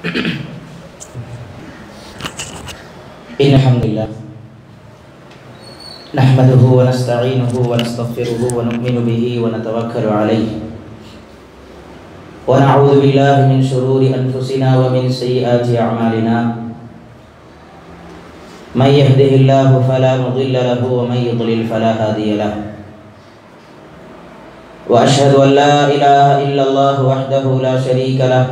إن الحمد لله نحمده ونستعينه ونستغفره ونؤمن به ونتوكل عليه ونعوذ بالله من شرور أنفسنا ومن سيئات أعمالنا من يهده الله فلا مضل له ومن يضلل فلا هادي له وأشهد أن لا إله إلا الله وحده لا شريك له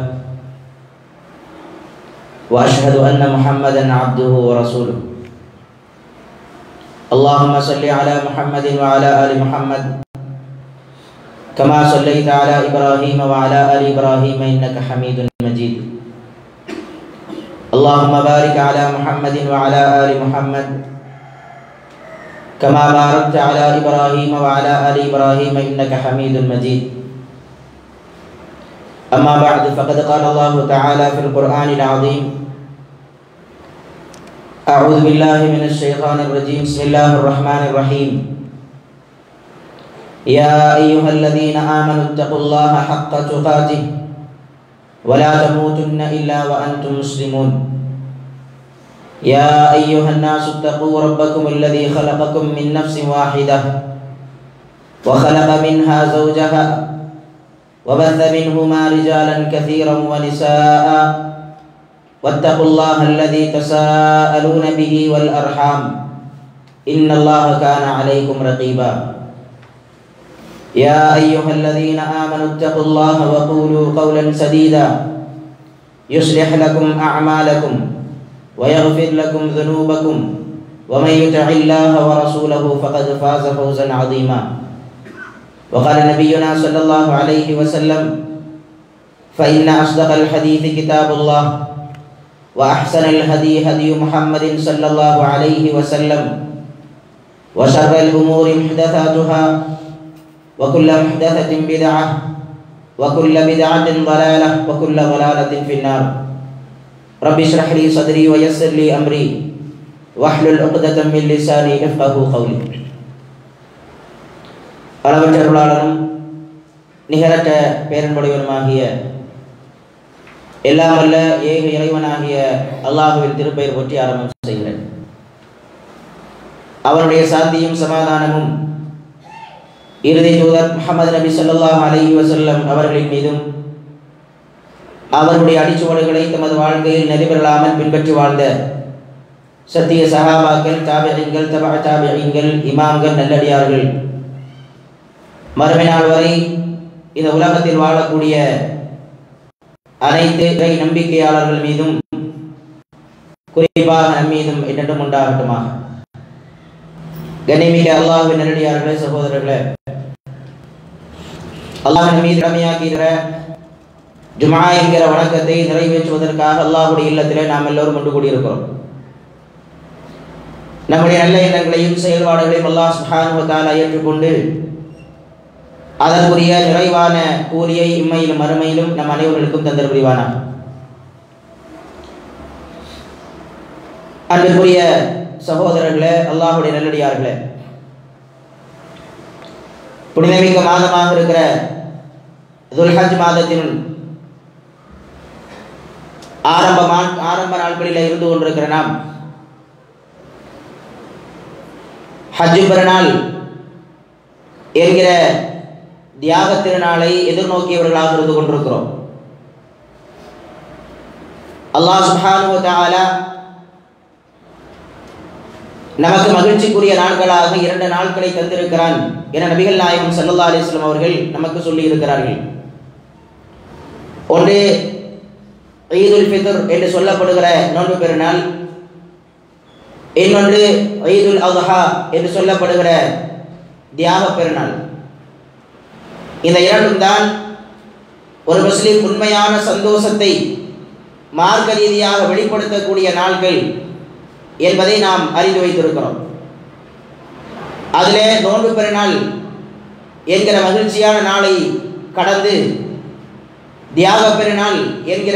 واشهد ان محمدا عبده ورسوله اللهم صل على محمد وعلى ال محمد كما صليت على ابراهيم وعلى ال ابراهيم انك حميد مجيد اللهم بارك على محمد وعلى ال محمد كما باركت على ابراهيم وعلى ال ابراهيم انك حميد مجيد اما بعد فقد قال الله تعالى في القران العظيم أعوذ بالله من الشيطان الرجيم بسم الله الرحمن الرحيم يا أيها الذين آمنوا اتقوا الله حق تقاته ولا تموتن إلا وأنتم مسلمون يا أيها الناس اتقوا ربكم الذي خلقكم من نفس واحدة وخلق منها زوجها وبث منهما رجالا كثيرا ونساء واتقوا الله الذي تساءلون به والأرحام إن الله كان عليكم رقيبا يا أيها الذين آمنوا اتقوا الله وقولوا قولا سديدا يصلح لكم أعمالكم ويغفر لكم ذنوبكم ومن يطع الله ورسوله فقد فاز فوزا عظيما وقال نبينا صلى الله عليه وسلم فإن أصدق الحديث كتاب الله وأحسن الهدي هدي محمد صلى الله عليه وسلم وشر الأمور محدثاتها وكل محدثة بدعة وكل بدعة ضلالة وكل ضلالة في النار رب اشرح لي صدري ويسر لي أمري واحلل عقدة من لساني يفقه قولي அளவற்ற அருளாளரும் நிகரற்ற பேரன்புடையவருமாகிய எல்லாம் வல்ல ஏக இறைவனாகிய அல்லாஹுவின் திருப்பெயர் பற்றி ஆரம்பம் செய்கிறேன் அவனுடைய சாந்தியும் சமாதானமும் இறுதி தூதர் முகமது நபி சொல்லாஹ் அலஹி வசல்லம் அவர்களின் மீதும் அவருடைய அடிச்சுவடுகளை தமது வாழ்க்கையில் நெறிபெறலாமல் பின்பற்றி வாழ்ந்த சத்திய சகாபாக்கள் தாபியங்கள் தபா தாபியங்கள் இமாம்கள் நல்லடியார்கள் மறுமை நாள் வரை இந்த உலகத்தில் வாழக்கூடிய அனைத்து இறை நம்பிக்கையாளர்கள் மீதும் குறிப்பாக நம் மீதும் என்றும் உண்டாகட்டுமா கனிமிக அல்லாஹின் நேரடியார்களே சகோதரர்களே அல்லாஹின் மீது கடமையாக்குகிற ஜுமா என்கிற வணக்கத்தை நிறைவேற்றுவதற்காக அல்லாஹுடைய இல்லத்திலே நாம் எல்லோரும் ஒன்று கூடியிருக்கிறோம் நம்முடைய நல்ல எண்ணங்களையும் செயல்பாடுகளையும் அல்லாஹ் சுஹானுவத்தால் ஏற்றுக்கொண்டு அதற்குரிய நிறைவான கூலியை இம்மையிலும் மறுமையிலும் நம் அனைவர்களுக்கும் தந்தர் புரிவானா அன்பிற்குரிய சகோதரர்களே அல்லாஹுடைய நல்லடியார்களே புனிதமிக்க மாதமாக இருக்கிற துல்ஹஜ் மாதத்தின் ஆரம்ப ஆரம்ப நாட்களில் இருந்து கொண்டிருக்கிற நாம் ஹஜ்ஜு பெருநாள் என்கிற தியாக திருநாளை எதிர்நோக்கியவர்களாக இருந்து கொண்டிருக்கிறோம் அல்லாஹ் சுஹானு நமக்கு மகிழ்ச்சிக்குரிய நாட்களாக இரண்டு நாட்களை தந்திருக்கிறான் என நபிகள் நாயகம் சல்லா அலிஸ்லாம் அவர்கள் நமக்கு சொல்லி இருக்கிறார்கள் ஒன்று ஈதுல் ஃபித்ர் என்று சொல்லப்படுகிற நோன்பு பெருநாள் இன்னொன்று ஈதுல் அல்ஹா என்று சொல்லப்படுகிற தியாக பெருநாள் இந்த இரண்டும் தான் ஒரு முஸ்லீம் உண்மையான சந்தோஷத்தை மார்க்க ரீதியாக வெளிப்படுத்தக்கூடிய நாள்கள் என்பதை நாம் அறிந்து வைத்திருக்கிறோம் அதிலே நோன்பு பெருநாள் என்கிற மகிழ்ச்சியான நாளை கடந்து தியாக பெருநாள் என்கிற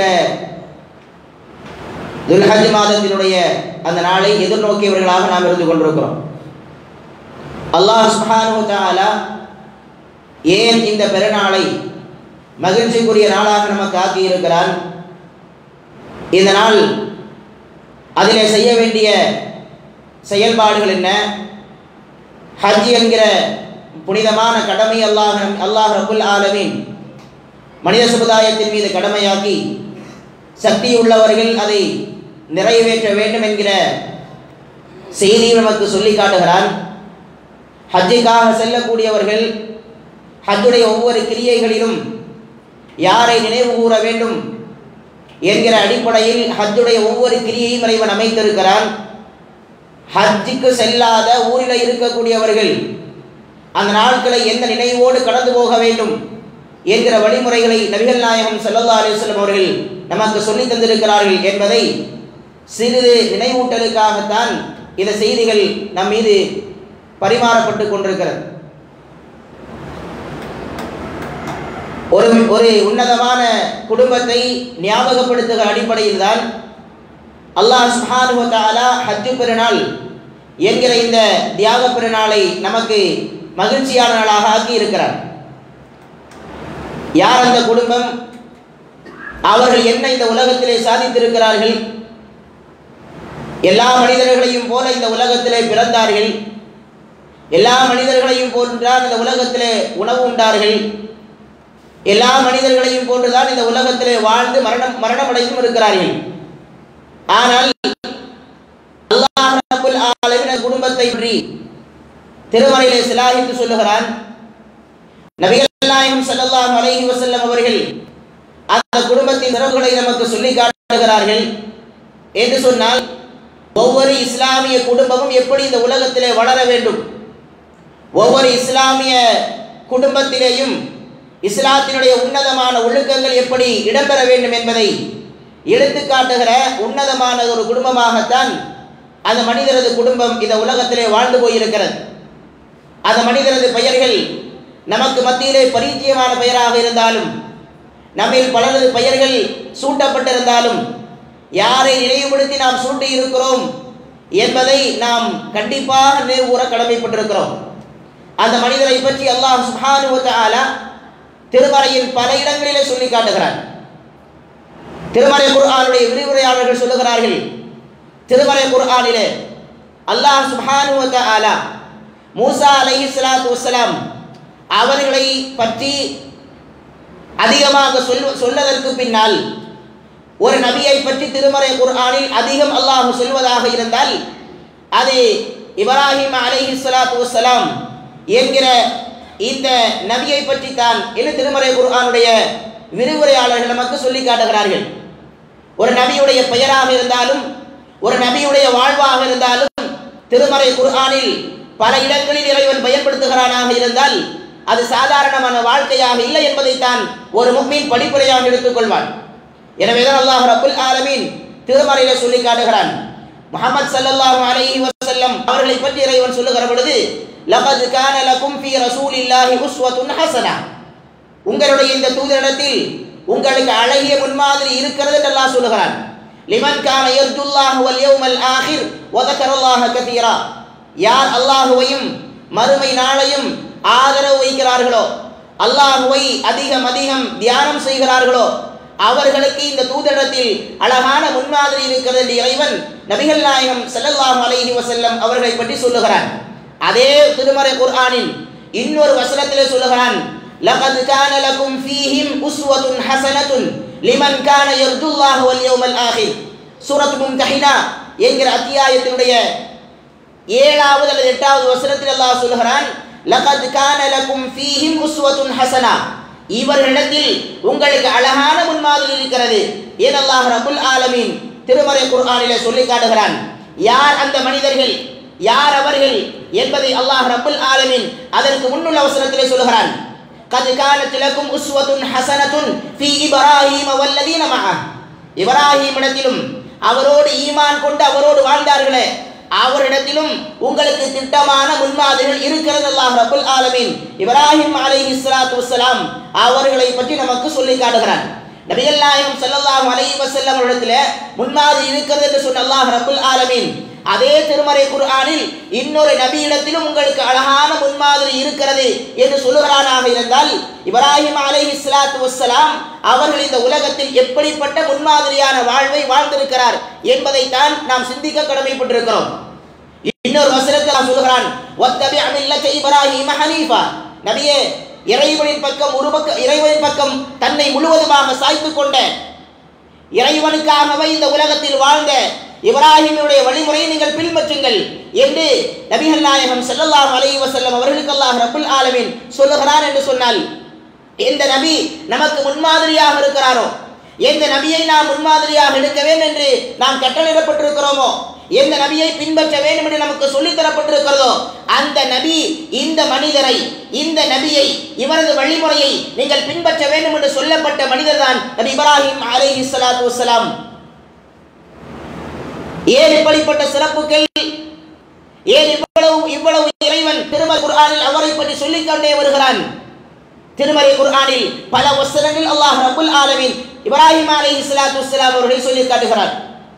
துல்ஹஜ் மாதத்தினுடைய அந்த நாளை எதிர்நோக்கியவர்களாக நாம் இருந்து கொண்டிருக்கிறோம் அல்லாஹ் சுப்ஹானஹு வ தஆலா ஏன் இந்த பெருநாளை மகிழ்ச்சிக்குரிய நாளாக நமக்கு ஆக்கி இருக்கிறான் இந்த நாள் அதிலே செய்ய வேண்டிய செயல்பாடுகள் என்ன ஹஜ் என்கிற புனிதமான கடமை அல்லாஹ் அல்லாஹ் ரபுல் ஆலமீன் மனித சமுதாயத்தின் மீது கடமையாக்கி சக்தி உள்ளவர்கள் அதை நிறைவேற்ற வேண்டும் என்கிற செய்தியை நமக்கு சொல்லி காட்டுகிறான் ஹஜ்ஜுக்காக செல்லக்கூடியவர்கள் ஹஜ்ஜுடைய ஒவ்வொரு கிரியைகளிலும் யாரை நினைவு கூற வேண்டும் என்கிற அடிப்படையில் ஹஜ்ஜுடைய ஒவ்வொரு கிரியையும் இறைவன் அமைத்திருக்கிறான் ஹஜ்ஜுக்கு செல்லாத ஊரில் இருக்கக்கூடியவர்கள் அந்த நாட்களை எந்த நினைவோடு கடந்து போக வேண்டும் என்கிற வழிமுறைகளை நபிகள் நாயகம் சல்லல்லா அலிஸ்லம் அவர்கள் நமக்கு சொல்லி தந்திருக்கிறார்கள் என்பதை சிறிது நினைவூட்டலுக்காகத்தான் இந்த செய்திகள் நம் மீது பரிமாறப்பட்டு கொண்டிருக்கிறது ஒரு ஒரு உன்னதமான குடும்பத்தை ஞாபகப்படுத்துகிற அடிப்படையில் தான் அல்லாஹ் சுஹானு தாலா ஹஜ்ஜு பெருநாள் என்கிற இந்த தியாக பெருநாளை நமக்கு மகிழ்ச்சியான நாளாக ஆக்கி இருக்கிறார் யார் அந்த குடும்பம் அவர்கள் என்ன இந்த உலகத்திலே சாதித்திருக்கிறார்கள் எல்லா மனிதர்களையும் போல இந்த உலகத்திலே பிறந்தார்கள் எல்லா மனிதர்களையும் போன்றுதான் இந்த உலகத்திலே உணவு உண்டார்கள் எல்லா மனிதர்களையும் போன்றுதான் இந்த உலகத்திலே வாழ்ந்து மரணம் மரணமடைந்தும் இருக்கிறார்கள் ஆனால் அல்லாஹ் ரப்பல் ஆலமீன் குடும்பத்தை பற்றி திருமறையிலே சிலாகித்து சொல்லுகிறான் நபிகள் நாயகம் ஸல்லல்லாஹு அலைஹி வஸல்லம் அவர்கள் அந்த குடும்பத்தின் சிறப்புகளை நமக்கு சொல்லி காட்டுகிறார்கள் என்று சொன்னால் ஒவ்வொரு இஸ்லாமிய குடும்பமும் எப்படி இந்த உலகத்திலே வளர வேண்டும் ஒவ்வொரு இஸ்லாமிய குடும்பத்திலேயும் இஸ்லாத்தினுடைய உன்னதமான ஒழுக்கங்கள் எப்படி இடம்பெற வேண்டும் என்பதை எடுத்து காட்டுகிற உன்னதமான ஒரு குடும்பமாகத்தான் அந்த மனிதரது குடும்பம் இந்த உலகத்திலே வாழ்ந்து போயிருக்கிறது அந்த மனிதரது பெயர்கள் நமக்கு மத்தியிலே பரிச்சயமான பெயராக இருந்தாலும் நம்மில் பலரது பெயர்கள் சூட்டப்பட்டிருந்தாலும் யாரை நினைவுபடுத்தி நாம் சூட்டி இருக்கிறோம் என்பதை நாம் கண்டிப்பாக நினைவு கூற கடமைப்பட்டிருக்கிறோம் அந்த மனிதரை பற்றி அல்லாஹ் சுஹானு தஆலா திருமறையில் பல இடங்களிலே சொல்லி காட்டுகிறார் திருமறை குர்ஆனுடைய விரிவுரையாளர்கள் சொல்லுகிறார்கள் திருமறை குர்ஆனிலே அல்லாஹ் சுப்ஹானஹு வ தஆலா மூசா அலைஹிஸ்ஸலாத்து வஸ்ஸலாம் அவர்களை பற்றி அதிகமாக சொல் சொல்லதற்கு பின்னால் ஒரு நபியை பற்றி திருமறை குர்ஆனில் அதிகம் அல்லாஹ் சொல்வதாக இருந்தால் அது இப்ராஹிம் அலைஹிஸ்ஸலாத்து வஸ்ஸலாம் என்கிற இந்த நபியை பற்றி தான் என்று திருமறை குர்ஆனுடைய விரிவுரையாளர்கள் நமக்கு சொல்லி காட்டுகிறார்கள் ஒரு நபியுடைய பெயராக இருந்தாலும் ஒரு நபியுடைய வாழ்வாக இருந்தாலும் திருமறை குர்ஆனில் பல இடங்களில் இறைவன் பயன்படுத்துகிறானாக இருந்தால் அது சாதாரணமான வாழ்க்கையாக இல்லை என்பதைத்தான் ஒரு முக்மீன் படிப்புரையாக எடுத்துக்கொள்வான் எனவே தான் அல்லாஹ் ரப்புல் ஆலமீன் திருமறையில சொல்லி காட்டுகிறான் முஹம்மது ஸல்லல்லாஹு அலைஹி வஸல்லம் அவர்களை பற்றி இறைவன் சொல்லுகிற பொழுது லகத் கான லகும் ஃபீ ரசூலில்லாஹி உஸ்வத்துன் ஹஸனா உங்களுடைய இந்த தூதரிடத்தில் உங்களுக்கு அழகிய முன்மாதிரி இருக்கிறது என்று அல்லாஹ் சொல்லுகிறான் லிமன் கான யர்ஜுல்லாஹு வல் யௌமல் ஆகிர் வ ذكرல்லாஹ கதீரா யார் அல்லாஹ்வையும் மறுமை நாளையும் ஆதரவு வைக்கிறார்களோ அல்லாஹ்வை அதிகம் அதிகம் தியானம் செய்கிறார்களோ அவர்களுக்கு இந்த தூதரிடத்தில் அழகான முன்மாதிரி இருக்கிறது என்று இறைவன் நபிகள் நாயகம் ஸல்லல்லாஹு அலைஹி வஸல்லம் அவர்களை பற்றி சொல்லுகிறான் அதே திருமறை குர்ஆனில் இன்னொரு வசனத்திலே சொல்லுகிறான் லகத் கான லகும் ஃபீஹிம் உஸ்வத்துன் ஹஸனத்துன் லிமன் கான யர்ஜுல்லாஹ வல் யௌமல் ஆகிர் சூரத் மும்தஹினா என்கிற அத்தியாயத்தினுடைய ஏழாவது அல்லது எட்டாவது வசனத்தில் அல்லாஹ் சொல்லுகிறான் லகத் கான லகும் ஃபீஹிம் உஸ்வத்துன் ஹஸனா இவர்களிடத்தில் உங்களுக்கு அழகான முன்மாதிரி இருக்கிறது ஏன் அல்லாஹ் ரபுல் ஆலமீன் திருமறை குர்ஆனிலே சொல்லி காட்டுகிறான் யார் அந்த மனிதர்கள் யார் அவர்கள் என்பதை அல்லாஹ் ரபுல் ஆலமீன் அதற்கு முன்னுள்ள அவசரத்திலே சொல்கிறான் قد كانت لكم أسوة حسنة في إبراهيم والذين معه இப்ராஹிம் இடத்திலும் அவரோடு ஈமான் கொண்டு அவரோடு வாழ்ந்தார்களே அவரிடத்திலும் உங்களுக்கு திட்டமான முன்மாதிரிகள் இருக்கிறது அல்லாஹ் ரபுல் ஆலமீன் இப்ராஹிம் அலைஹி ஸலாத்து வஸ்ஸலாம் அவர்களை பற்றி நமக்கு சொல்லி காட்டுகிறான் நபிகள் நாயகம் ஸல்லல்லாஹு அலைஹி வஸல்லம் இடத்துல முன்மாதிரி இருக்கிறது என்று சொன்ன அல்லாஹ் ரபுல் ஆலமீன் அதே திருமறை குர்ஆனில் இன்னொரு நபியிடத்திலும் உங்களுக்கு அழகான முன்மாதிரி இருக்கிறது என்று சொல்லுகிறானாக இருந்தால் இப்ராஹிம் அலைஹி ஸலாத்து வஸ்ஸலாம் அவர்கள் இந்த உலகத்தில் எப்படிப்பட்ட முன்மாதிரியான வாழ்வை வாழ்ந்திருக்கிறார் என்பதைத்தான் நாம் சிந்திக்க கடமைப்பட்டிருக்கிறோம் இன்னொரு வசனத்தில் அல்லாஹ் சொல்கிறான் வத்தபி மில்லத இப்ராஹிம ஹனீஃபா நபியே இறைவனின் பக்கம் ஒரு பக்கம் இறைவனின் பக்கம் தன்னை முழுவதுமாக சாய்த்து கொண்ட இறைவனுக்காகவே இந்த உலகத்தில் வாழ்ந்த இப்ராஹிமுடைய வழிமுறையை நீங்கள் பின்பற்றுங்கள் என்று நபிகள் நாயகம் ஸல்லல்லாஹு அலைஹி வஸல்லம் அவர்களுக்கு அல்லாஹ் ரப்பல் ஆலமீன் சொல்லுகிறார் என்று சொன்னால் எந்த நபி நமக்கு முன்மாதிரியாக இருக்கிறாரோ எந்த நபியை நாம் முன்மாதிரியாக எடுக்க வேண்டும் என்று நாம் கட்டளையிடப்பட்டிருக்கிறோமோ எந்த நபியை பின்பற்ற வேண்டும் என்று நமக்கு சொல்லித் தரப்பட்டிருக்கிறதோ அந்த நபி இந்த மனிதரை இந்த நபியை இவரது வழிமுறையை நீங்கள் பின்பற்ற வேண்டும் என்று சொல்லப்பட்ட மனிதர் தான் நபி இப்ராஹிம் அலைஹி ஸலாத்து வஸ்ஸலாம் ஏன் இப்படிப்பட்ட சிறப்புகள் ஏன் இவ்வளவு இவ்வளவு இறைவன் திருமலை குர்ஆனில் அவரை பற்றி சொல்லிக் கொண்டே வருகிறான் திருமறை குர்ஆனில் பல வசனங்கள் அல்லாஹ் ரப்புல் ஆலமீன் இப்ராஹிம் அலைஹி ஸலாத்து வஸ்ஸலாம் அவர்களை சொல்லி காட்டுகிறார்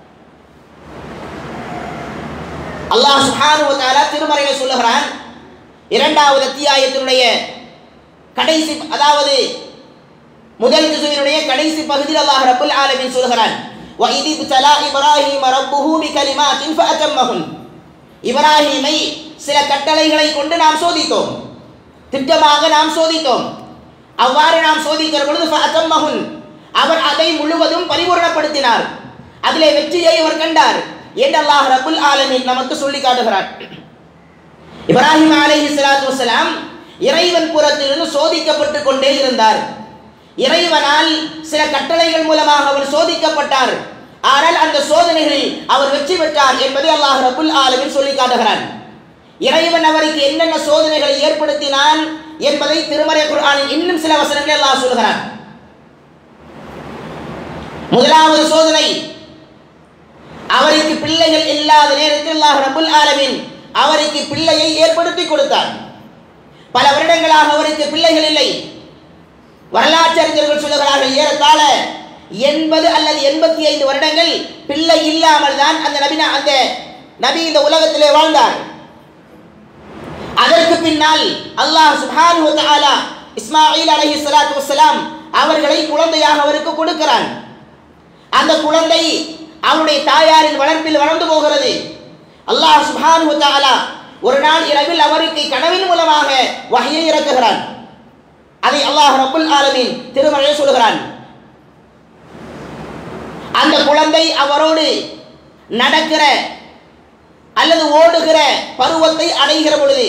அல்லாஹ் சுப்ஹானஹு வ தஆலா திருமறையில சொல்லுகிறான் இரண்டாவது அத்தியாயத்தினுடைய கடைசி அதாவது முதல் ஜுசுவினுடைய கடைசி பகுதியில் அல்லாஹ் ரப்புல் ஆலமீன் சொல்லுகிறான் وَإِذِ ابْتَلَى إِبْرَاهِيمَ رَبُّهُ بِكَلِمَاتٍ فَأَتَمَّهُنَّ இப்ராஹீமை சில கட்டளைகளை கொண்டு நாம் சோதித்தோம் திட்டமாக நாம் சோதித்தோம் அவ்வாறு நாம் சோதிக்கிற பொழுது ஃபஅத்தம்மஹுன் அவர் அதை முழுவதும் பரிபூரணப்படுத்தினார் அதிலே வெற்றியை அவர் கண்டார் என்று அல்லாஹ் ரப்புல் ஆலமீன் நமக்கு சொல்லி காட்டுகிறார் இப்ராஹிம் அலைஹி ஸலாத்து வஸலாம் இறைவன் புறத்திலிருந்து சோதிக்கப்பட்டு கொண்டே இருந்தார் இறைவனால் சில கட்டளைகள் மூலமாக அவர் சோதிக்கப்பட்டார் ஆனால் அந்த சோதனைகளில் அவர் வெற்றி பெற்றார் என்பதை அல்லாஹ் ரப்புல் ஆலமீன் சொல்லி காட்டுகிறான் இறைவன் அவருக்கு என்னென்ன சோதனைகளை ஏற்படுத்தினான் என்பதை திருமறை குர்ஆனில் இன்னும் சில வசனங்களை அல்லாஹ் சொல்கிறான் முதலாவது சோதனை அவருக்கு பிள்ளைகள் இல்லாத நேரத்தில் அல்லாஹ் ரப்புல் ஆலமீன் அவருக்கு பிள்ளையை ஏற்படுத்தி கொடுத்தார் பல வருடங்களாக அவருக்கு பிள்ளைகள் இல்லை வரலாற்றறிஞர்கள் சொல்லுகிறார்கள் ஏறத்தாழ எண்பது அல்லது எண்பத்தி ஐந்து வருடங்கள் பிள்ளை இல்லாமல் தான் அந்த நபினா அந்த நபி இந்த உலகத்திலே வாழ்ந்தார் அதற்கு பின்னால் அல்லாஹ் சுப்ஹானஹு வ தஆலா இஸ்மாயில் அலைஹி ஸலாத்து வஸ்ஸலாம் அவர்களை குழந்தையாக அவருக்கு கொடுக்கிறான் அந்த குழந்தை அவருடைய தாயாரின் வளர்ப்பில் வளர்ந்து போகிறது அல்லாஹ் சுப்ஹானஹு வ தஆலா ஒரு நாள் இரவில் அவருக்கு கனவின் மூலமாக வஹையை இறக்குகிறான் அதை அல்லாஹ் ரப்புல் ஆலமீன் திருமறையை சொல்கிறான் அந்த குழந்தை அவரோடு நடக்கிற அல்லது ஓடுகிற பருவத்தை அடைகிற பொழுது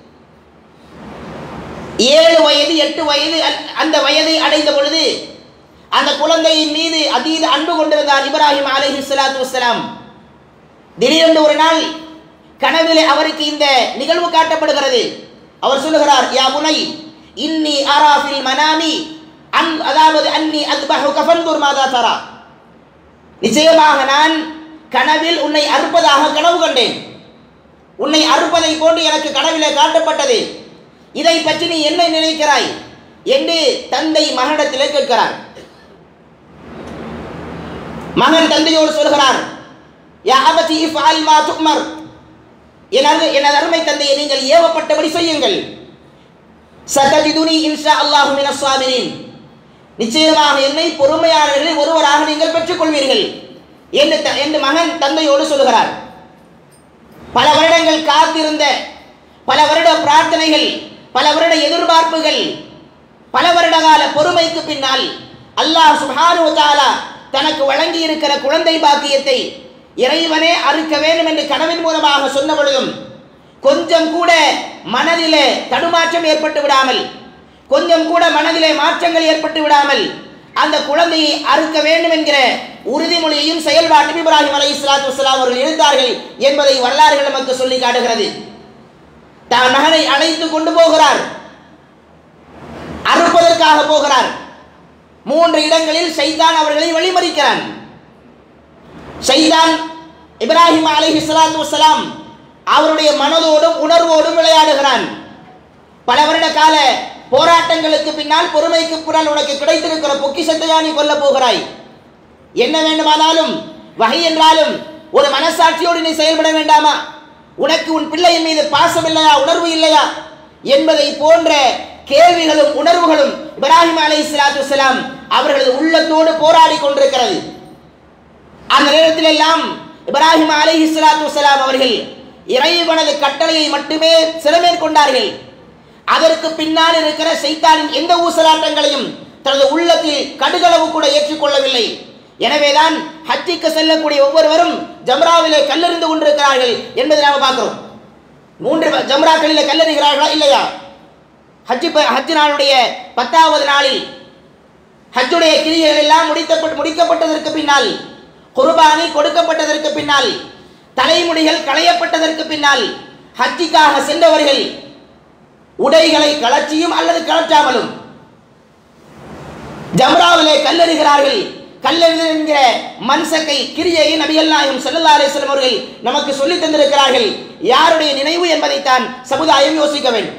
ஏழு வயது எட்டு வயது அ- அந்த வயதை அடைந்த பொழுது அந்த குழந்தையின் மீது அதீத அன்பு கொண்டிருந்தார் இப்ராஹிம் அலைஹி ஸலாத்து வஸ்ஸலாம் திடீரென்று ஒரு நாள் கனவிலே அவருக்கு இந்த நிகழ்வு காட்டப்படுகிறது அவர் சொல்லுகிறார் யா புனை இன்னி அராஃபில் மனாமி அன் அதாவது அன்னி அத்பஹு கஃபன்துர் மாதா தரா நிச்சயமாக நான் கனவில் உன்னை அறுப்பதாக கனவு கண்டேன் உன்னை அறுப்பதை போன்று எனக்கு கனவிலே காட்டப்பட்டது இதை பற்றி நீ என்ன நினைக்கிறாய் என்று தந்தை மகனிடத்திலே கேட்கிறார் மகன் தந்தையோடு சொல்கிறார் யா அபதி இஃப்அல் மா துக்மர் எனது எனது அருமை தந்தையை நீங்கள் ஏவப்பட்டபடி செய்யுங்கள் சதஜிதுனி இன்ஷா அல்லாஹு மினஸ் சாபிரின் நிச்சயமாக என்னை பொறுமையாளர்களில் ஒருவராக நீங்கள் பெற்றுக்கொள்வீர்கள் என்று த- என்று மகன் தந்தையோடு சொல்லுகிறார் பல வருடங்கள் காத்திருந்த பல வருட பிரார்த்தனைகள் பல வருட எதிர்பார்ப்புகள் பல வருட கால பொறுமைக்கு பின்னால் அல்லாஹ் சுப்ஹானஹு வ தஆலா தனக்கு வழங்கி இருக்கிற குழந்தை பாக்கியத்தை இறைவனே அறுக்க வேண்டும் என்று கனவின் மூலமாக சொன்ன பொழுதும் கொஞ்சம் கூட மனதிலே தடுமாற்றம் ஏற்பட்டு விடாமல் கொஞ்சம் கூட மனதிலே மாற்றங்கள் ஏற்பட்டு விடாமல் அந்த குழந்தையை அறுக்க வேண்டும் என்கிற உறுதிமொழியையும் செயல்பாட்டும் இப்ராஹிம் அலை இஸ்லாத்து வஸ்ஸலாம் அவர்கள் இருந்தார்கள் என்பதை வரலாறுகள் நமக்கு சொல்லி காட்டுகிறது தான் மகனை அழைத்து கொண்டு போகிறார் அறுப்பதற்காக போகிறார் மூன்று இடங்களில் ஷைத்தான் அவர்களை வழிமறிக்கிறான் ஷைத்தான் இப்ராஹிம் அலைஹி ஸலாத்து வஸ்ஸலாம் அவருடைய மனதோடும் உணர்வோடும் விளையாடுகிறான் பல வருட கால போராட்டங்களுக்கு பின்னால் பொறுமைக்கு பின்னால் உனக்கு கிடைத்திருக்கிற பொக்கிஷத்தையா நீ கொல்ல போகிறாய் என்ன வேண்டுமானாலும் வகை என்றாலும் ஒரு மனசாட்சியோடு நீ செயல்பட வேண்டாமா உனக்கு உன் பிள்ளையின் மீது பாசம் இல்லையா உணர்வு இல்லையா என்பதை போன்ற கேள்விகளும் உணர்வுகளும் இப்ராஹிம் அலை இஸ்லாத்து அவர்களது உள்ளத்தோடு போராடி கொண்டிருக்கிறது அந்த நேரத்தில் எல்லாம் இப்ராஹிம் அலை இஸ்லாத்து அவர்கள் இறைவனது கட்டளையை மட்டுமே சிறமேற்கொண்டார்கள் அதற்கு பின்னால் இருக்கிற சைத்தானின் எந்த ஊசலாட்டங்களையும் தனது உள்ளத்தில் கடுகளவு கூட ஏற்றுக்கொள்ளவில்லை எனவேதான் ஹஜ்ஜிக்கு செல்லக்கூடிய ஒவ்வொருவரும் ஜம்ராவிலே கல்லெறிந்து கொண்டிருக்கிறார்கள் என்பதை நாம் பார்க்கிறோம் மூன்று ஜம்ராக்களிலே கல்லெறிகிறார்களா இல்லையா ஹஜ்ஜி ப- ஹஜ் நாளுடைய பத்தாவது நாளில் ஹஜ்ஜுடைய கிரியைகள் எல்லாம் முடிக்கப்பட்டு முடிக்கப்பட்டதற்கு பின்னால் குர்பானி கொடுக்கப்பட்டதற்கு பின்னால் தலைமுடிகள் களையப்பட்டதற்கு பின்னால் ஹஜ்ஜிக்காக சென்றவர்கள் உடைகளை கலச்சியும் அல்லது கலற்றாமலும் ஜம்ராவிலே கல்லெறிகிறார்கள் கல்லெறிகிற மன்சக்கை கிரியையை நபிகள் நாயகம் ஸல்லல்லாஹு அலைஹி வஸல்லம் அவர்கள் நமக்கு சொல்லி தந்திருக்கிறார்கள் யாருடைய நினைவு என்பதைத்தான் சமுதாயம் யோசிக்க வேண்டும்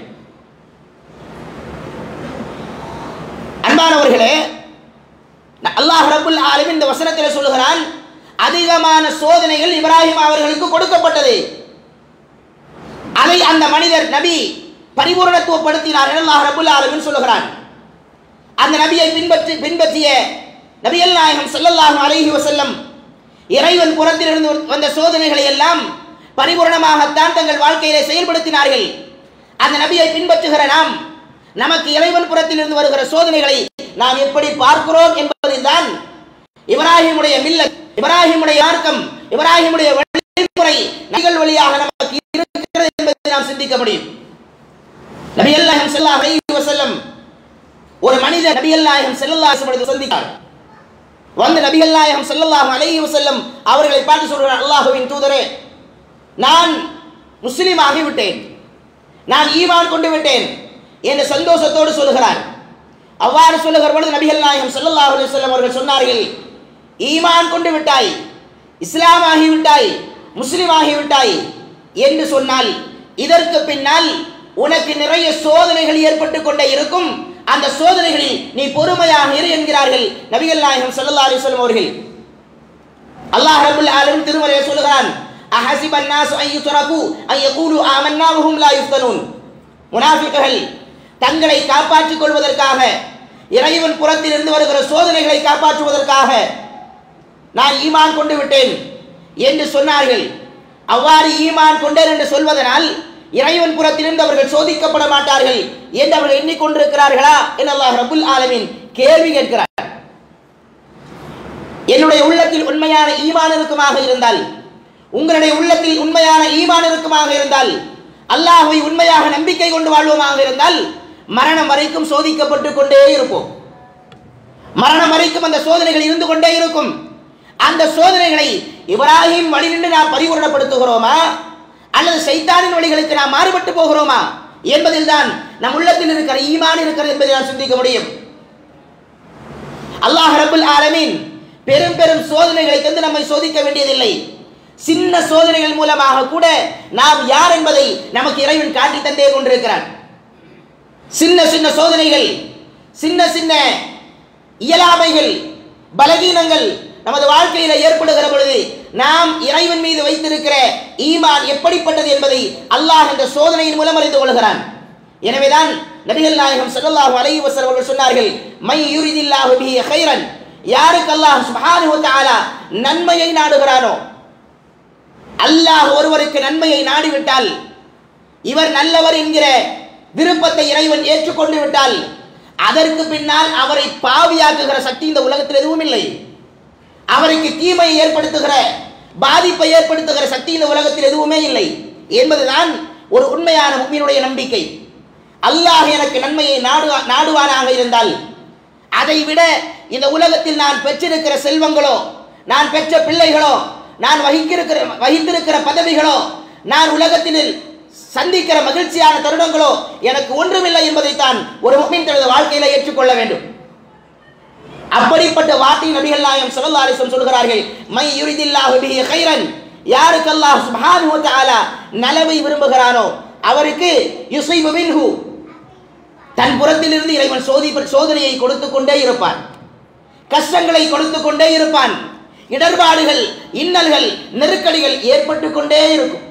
அன்பானவர்களே அல்லாஹ் ரப்புல் ஆலமீன் இந்த வசனத்தில் சொல்லுகிறான் அதிகமான சோதனைகள் இப்ராஹிம் அவர்களுக்கு கொடுக்கப்பட்டது அதை அந்த மனிதர் நபி பரிபூரணத்துவப்படுத்தினார் என அல்லாஹ் ரப்புல் ஆலமீன் சொல்லுகிறான் அந்த நபியை பின்பற்றி பின்பற்றிய நபியல் நாயகம் ஸல்லல்லாஹு அலைஹி வஸல்லம் இறைவன் புறத்திலிருந்து வந்த சோதனைகளை எல்லாம் பரிபூரணமாகத்தான் தங்கள் வாழ்க்கையிலே செயல்படுத்தினார்கள் அந்த நபியை பின்பற்றுகிற நாம் நமக்கு இறைவன் புறத்திலிருந்து வருகிற சோதனைகளை நாம் எப்படி பார்க்கிறோம் என்பதில்தான் இப்ராஹிமுடைய மில்லத் இப்ராஹிமுடைய மார்க்கம் இப்ராஹிமுடைய வழிமுறை நபிகள் வழியாக நமக்கு இருக்கிறது என்பதை நாம் சிந்திக்க முடியும் நபியல் நாயகம் ஸல்லல்லாஹு அலைஹி வஸல்லம் ஒரு மனிதர் நபிகள் நாயகம் ஸல்லல்லாஹு அலைஹி வஸல்லம் சந்தித்தார் வந்து நபிகள் நாயகம் ஸல்லல்லாஹு அலைஹி வஸல்லம் அவர்களை பார்த்து சொல்கிறார் அல்லாஹ்வின் தூதரே நான் முஸ்லீம் ஆகிவிட்டேன் நான் ஈமான் கொண்டு விட்டேன் என்று சந்தோஷத்தோடு சொல்லுகிறார் அவ்வாறு சொல்லுகிற பொழுது நபிகள் நாயகம் ஸல்லல்லாஹு அலைஹி வஸல்லம் அவர்கள் சொன்னார்கள் ஈமான் கொண்டு விட்டாய் இஸ்லாம் ஆகிவிட்டாய் முஸ்லிம் ஆகிவிட்டாய் என்று சொன்னால் இதற்கு பின்னால் உனக்கு நிறைய சோதனைகள் ஏற்பட்டு கொண்டே இருக்கும் அந்த சோதனைகளில் நீ பொறுமையாக இரு என்கிறார்கள் நபிகள் நாயகம் ஸல்லல்லாஹு அலைஹி வஸல்லம் அவர்கள் அல்லாஹ் ரப்பல் ஆலமீன் திருமறையில் சொல்லுகிறான் அஹஸிப الناس ان يتركوا ان يقولوا آمنا وهم لا يفتنون முனாஃபிக்குகள் தங்களை காப்பாற்றிக் கொள்வதற்காக இறைவன் புறத்திலிருந்து வருகிற சோதனைகளை காப்பாற்றுவதற்காக நான் ஈமான் கொண்டு விட்டேன் என்று சொன்னார்கள் அவ்வாறு ஈமான் கொண்டேன் என்று சொல்வதனால் இறைவன் புறத்திலிருந்து அவர்கள் சோதிக்கப்பட மாட்டார்கள் என்று அவர்கள் எண்ணிக்கொண்டிருக்கிறார்களா என்று அல்லாஹ் ரபுல் ஆலமீன் கேள்வி கேட்கிறார் என்னுடைய உள்ளத்தில் உண்மையான ஈமான் இருக்குமாக இருந்தால் உங்களுடைய உள்ளத்தில் உண்மையான ஈமான் இருக்குமாக இருந்தால் அல்லாஹ்வை உண்மையாக நம்பிக்கை கொண்டு வாழ்வோமாக இருந்தால் மரணம் வரைக்கும் சோதிக்கப்பட்டு கொண்டே இருப்போம் மரணம் வரைக்கும் அந்த சோதனைகள் இருந்து கொண்டே இருக்கும் அந்த சோதனைகளை இப்ராஹிம் வழி நின்று நாம் பரிபூரணப்படுத்துகிறோமா அல்லது சைத்தானின் வழிகளுக்கு நாம் மாறுபட்டு போகிறோமா என்பதில் தான் நம் உள்ளத்தில் இருக்கிற ஈமான் இருக்கிறது என்பதை நாம் சிந்திக்க முடியும் அல்லாஹ் ரபுல் ஆலமீன் பெரும் பெரும் சோதனைகளை தந்து நம்மை சோதிக்க வேண்டியதில்லை சின்ன சோதனைகள் மூலமாக கூட நாம் யார் என்பதை நமக்கு இறைவன் காட்டி தந்தே கொண்டிருக்கிறான் சின்ன சின்ன சோதனைகள் சின்ன சின்ன இயலாமைகள் பலகீனங்கள் நமது வாழ்க்கையில ஏற்படுகிற பொழுது நாம் இறைவன் மீது வைத்திருக்கிற ஈமான் எப்படிப்பட்டது என்பதை அல்லாஹ் இந்த சோதனையின் மூலம் அறிந்து கொள்கிறான் எனவேதான் நபிகள் நாயகம் ஸல்லல்லாஹு அலைஹி வஸல்லம் அவர்கள் சொன்னார்கள் மை யுரிதில்லாஹு பிஹி கைரன் யாருக்கு அல்லாஹ் சுப்ஹானஹு வ தஆலா நன்மையை நாடுகிறானோ அல்லாஹ் ஒருவருக்கு நன்மையை நாடிவிட்டால் இவர் நல்லவர் என்கிற விருப்பத்தை இறைவன் ஏற்றுக்கொண்டு விட்டால் அதற்கு பின்னால் அவரை பாவியாக்குகிற சக்தி இந்த உலகத்தில் எதுவும் இல்லை அவருக்கு தீமையை ஏற்படுத்துகிற பாதிப்பை ஏற்படுத்துகிற சக்தி இந்த உலகத்தில் எதுவுமே இல்லை என்பதுதான் ஒரு உண்மையான முக்மீனுடைய நம்பிக்கை அல்லாஹ் எனக்கு நன்மையை நாடு நாடுவானாக இருந்தால் அதை விட இந்த உலகத்தில் நான் பெற்றிருக்கிற செல்வங்களோ நான் பெற்ற பிள்ளைகளோ நான் வகிக்கிருக்கிற வகித்திருக்கிற பதவிகளோ நான் உலகத்தில் சந்திக்கிற மகிழ்ச்சியான தருணங்களோ எனக்கு ஒன்றுமில்லை என்பதைத்தான் ஒரு முக்மீன் தனது வாழ்க்கையில ஏற்றுக்கொள்ள வேண்டும் அப்படிப்பட்ட வார்த்தை நபிகள் நாயம் ஸல்லல்லாஹு அலைஹி வஸல்லம் சொல்கிறார்கள் மை யுரிதில்லாஹு பிஹி கைரன் யாருக்கு அல்லாஹ் சுப்ஹானஹு வ தஆலா நலவை விரும்புகிறானோ அவருக்கு யுஸைபு மின்ஹு தன் புறத்திலிருந்து இறைவன் சோதி சோதனையை கொடுத்து கொண்டே இருப்பான் கஷ்டங்களை கொடுத்து கொண்டே இருப்பான் இடர்பாடுகள் இன்னல்கள் நெருக்கடிகள் ஏற்பட்டு கொண்டே இருக்கும்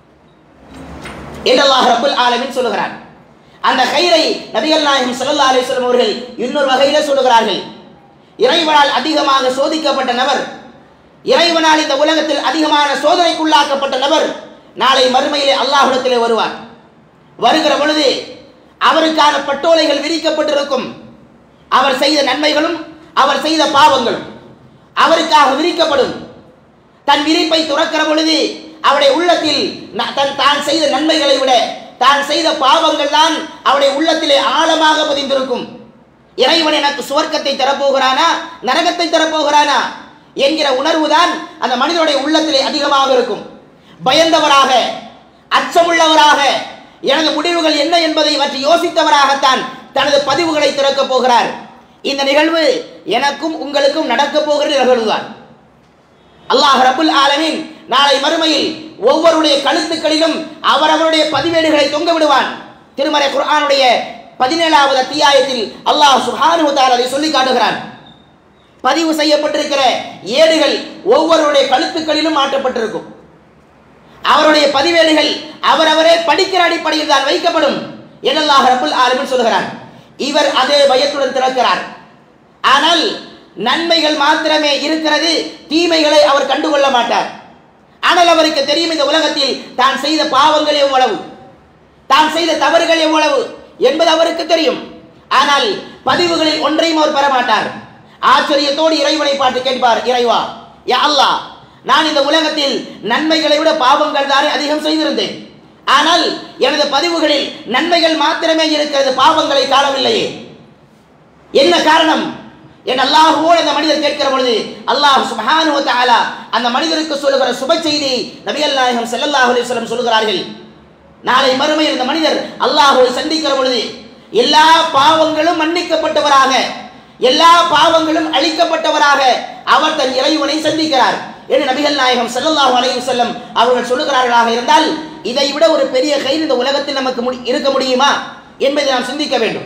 என்று அல்லாஹ் ரப்பல் ஆலமீன் சொல்லுகிறார் அந்த கயிறை நபிகள் நாயகம் ஸல்லல்லாஹு அலைஹி வஸல்லம் அவர்கள் இன்னொரு வகையில சொல்லுகிறார்கள் இறைவனால் அதிகமாக சோதிக்கப்பட்ட நபர் இறைவனால் இந்த உலகத்தில் அதிகமான சோதனைக்குள்ளாக்கப்பட்ட நபர் நாளை மறுமையிலே அல்லாஹ்விடத்திலே வருவார் வருகிற பொழுது அவருக்கான பட்டோலைகள் விரிக்கப்பட்டிருக்கும் அவர் செய்த நன்மைகளும் அவர் செய்த பாவங்களும் அவருக்காக விரிக்கப்படும் தன் விரிப்பை துறக்கிற பொழுது அவருடைய உள்ளத்தில் ந- தன் தான் செய்த நன்மைகளை விட தான் செய்த பாவங்கள் தான் அவருடைய உள்ளத்திலே ஆழமாக பதிந்திருக்கும் இறைவன் எனக்கு சுவர்க்கத்தை தரப்போகிறானா நரகத்தை தரப்போகிறானா என்கிற உணர்வுதான் அந்த மனிதனுடைய உள்ளத்திலே அதிகமாக இருக்கும் பயந்தவராக அச்சமுள்ளவராக எனது முடிவுகள் என்ன என்பதை பற்றி யோசித்தவராகத்தான் தனது பதிவுகளை திறக்கப் போகிறார் இந்த நிகழ்வு எனக்கும் உங்களுக்கும் நடக்கப் போகிற நிகழ்வுதான் அல்லாஹ் ரபுல் ஆலமீன் நாளை மறுமையில் ஒவ்வொருடைய கழுத்துக்களிலும் அவரவருடைய பதிவேடுகளை தொங்க விடுவான் திருமறை குர்ஆனுடைய பதினேழாவது அத்தியாயத்தில் அல்லாஹ் சுப்ஹானஹு வ தஆலா அதை சொல்லி காட்டுகிறான் பதிவு செய்யப்பட்டிருக்கிற ஏடுகள் ஒவ்வொருடைய கழுத்துக்களிலும் மாற்றப்பட்டிருக்கும் அவருடைய பதிவேடுகள் அவரவரே படிக்கிற அடிப்படையில் தான் வைக்கப்படும் எனல்லாஹ் ரபுல் ஆலமீன் சொல்கிறான் இவர் அதே பயத்துடன் திறக்கிறார் ஆனால் நன்மைகள் மாத்திரமே இருக்கிறது தீமைகளை அவர் கண்டுகொள்ள மாட்டார் ஆனால் அவருக்கு தெரியும் இந்த உலகத்தில் தான் செய்த பாவங்கள் எவ்வளவு தான் செய்த தவறுகள் எவ்வளவு என்பது அவருக்கு தெரியும் ஆனால் பதிவுகளில் ஒன்றையும் அவர் பெற மாட்டார் ஆச்சரியத்தோடு இறைவனை பார்த்து கேட்பார் இறைவா யா அல்லாஹ் நான் இந்த உலகத்தில் நன்மைகளை விட பாவங்கள் தானே அதிகம் செய்திருந்தேன் ஆனால் எனது பதிவுகளில் நன்மைகள் மாத்திரமே இருக்கிறது பாவங்களை காணவில்லையே என்ன காரணம் என் அல்லாஹுவோடு அந்த மனிதர் கேட்கிற பொழுது அல்லாஹ் சுப்ஹானஹு வ தஆலா அந்த மனிதருக்கு சொல்லுகிற சுப செய்தி நபிகள் நாயகம் ஸல்லல்லாஹு அலைஹி வஸல்லம் சொல்கிறார்கள் நாளை மறுமையில் இந்த மனிதர் அல்லாஹ்வை சந்திக்கிற பொழுது எல்லா பாவங்களும் மன்னிக்கப்பட்டவராக எல்லா பாவங்களும் அழிக்கப்பட்டவராக அவர் தன் இறைவனை சந்திக்கிறார் என்று நபிகள் நாயகம் ஸல்லல்லாஹு அலைஹி வஸல்லம் அவர்கள் சொல்லுகிறார்களாக இருந்தால் இதை விட ஒரு பெரிய கயிறு இந்த உலகத்தில் நமக்கு முடி- இருக்க முடியுமா என்பதை நாம் சிந்திக்க வேண்டும்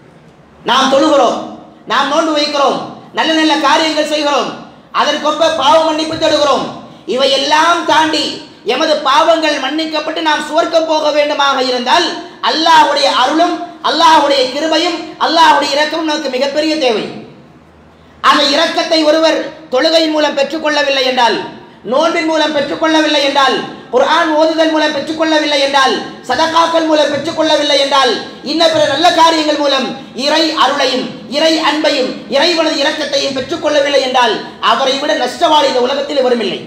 நாம் தொழுகிறோம் நாம் நோன்பு வைக்கிறோம் நல்ல நல்ல காரியங்கள் செய்கிறோம் அதற்கொப்ப பாவ மன்னிப்பு தேடுகிறோம் இவையெல்லாம் தாண்டி எமது பாவங்கள் மன்னிக்கப்பட்டு நாம் சுவர்க்கம் போக வேண்டுமாக இருந்தால் அல்லாஹ்வுடைய அருளும் அல்லாஹ்வுடைய கிருபையும் அல்லாஹ்வுடைய இரக்கமும் நமக்கு மிகப்பெரிய தேவை அந்த இரக்கத்தை ஒருவர் தொழுகையின் மூலம் பெற்றுக்கொள்ளவில்லை என்றால் நோன்பின் மூலம் பெற்றுக்கொள்ளவில்லை என்றால் குர்ஆன் ஓதுதல் மூலம் பெற்றுக்கொள்ளவில்லை என்றால் சதகாக்கள் மூலம் பெற்றுக்கொள்ளவில்லை என்றால் இன்ன பிற நல்ல காரியங்கள் மூலம் இறை அருளையும் இறை அன்பையும் இறைவனது இரக்கத்தையும் பெற்றுக்கொள்ளவில்லை என்றால் அவரை விட நஷ்டவாளி இந்த உலகத்தில் வருமில்லை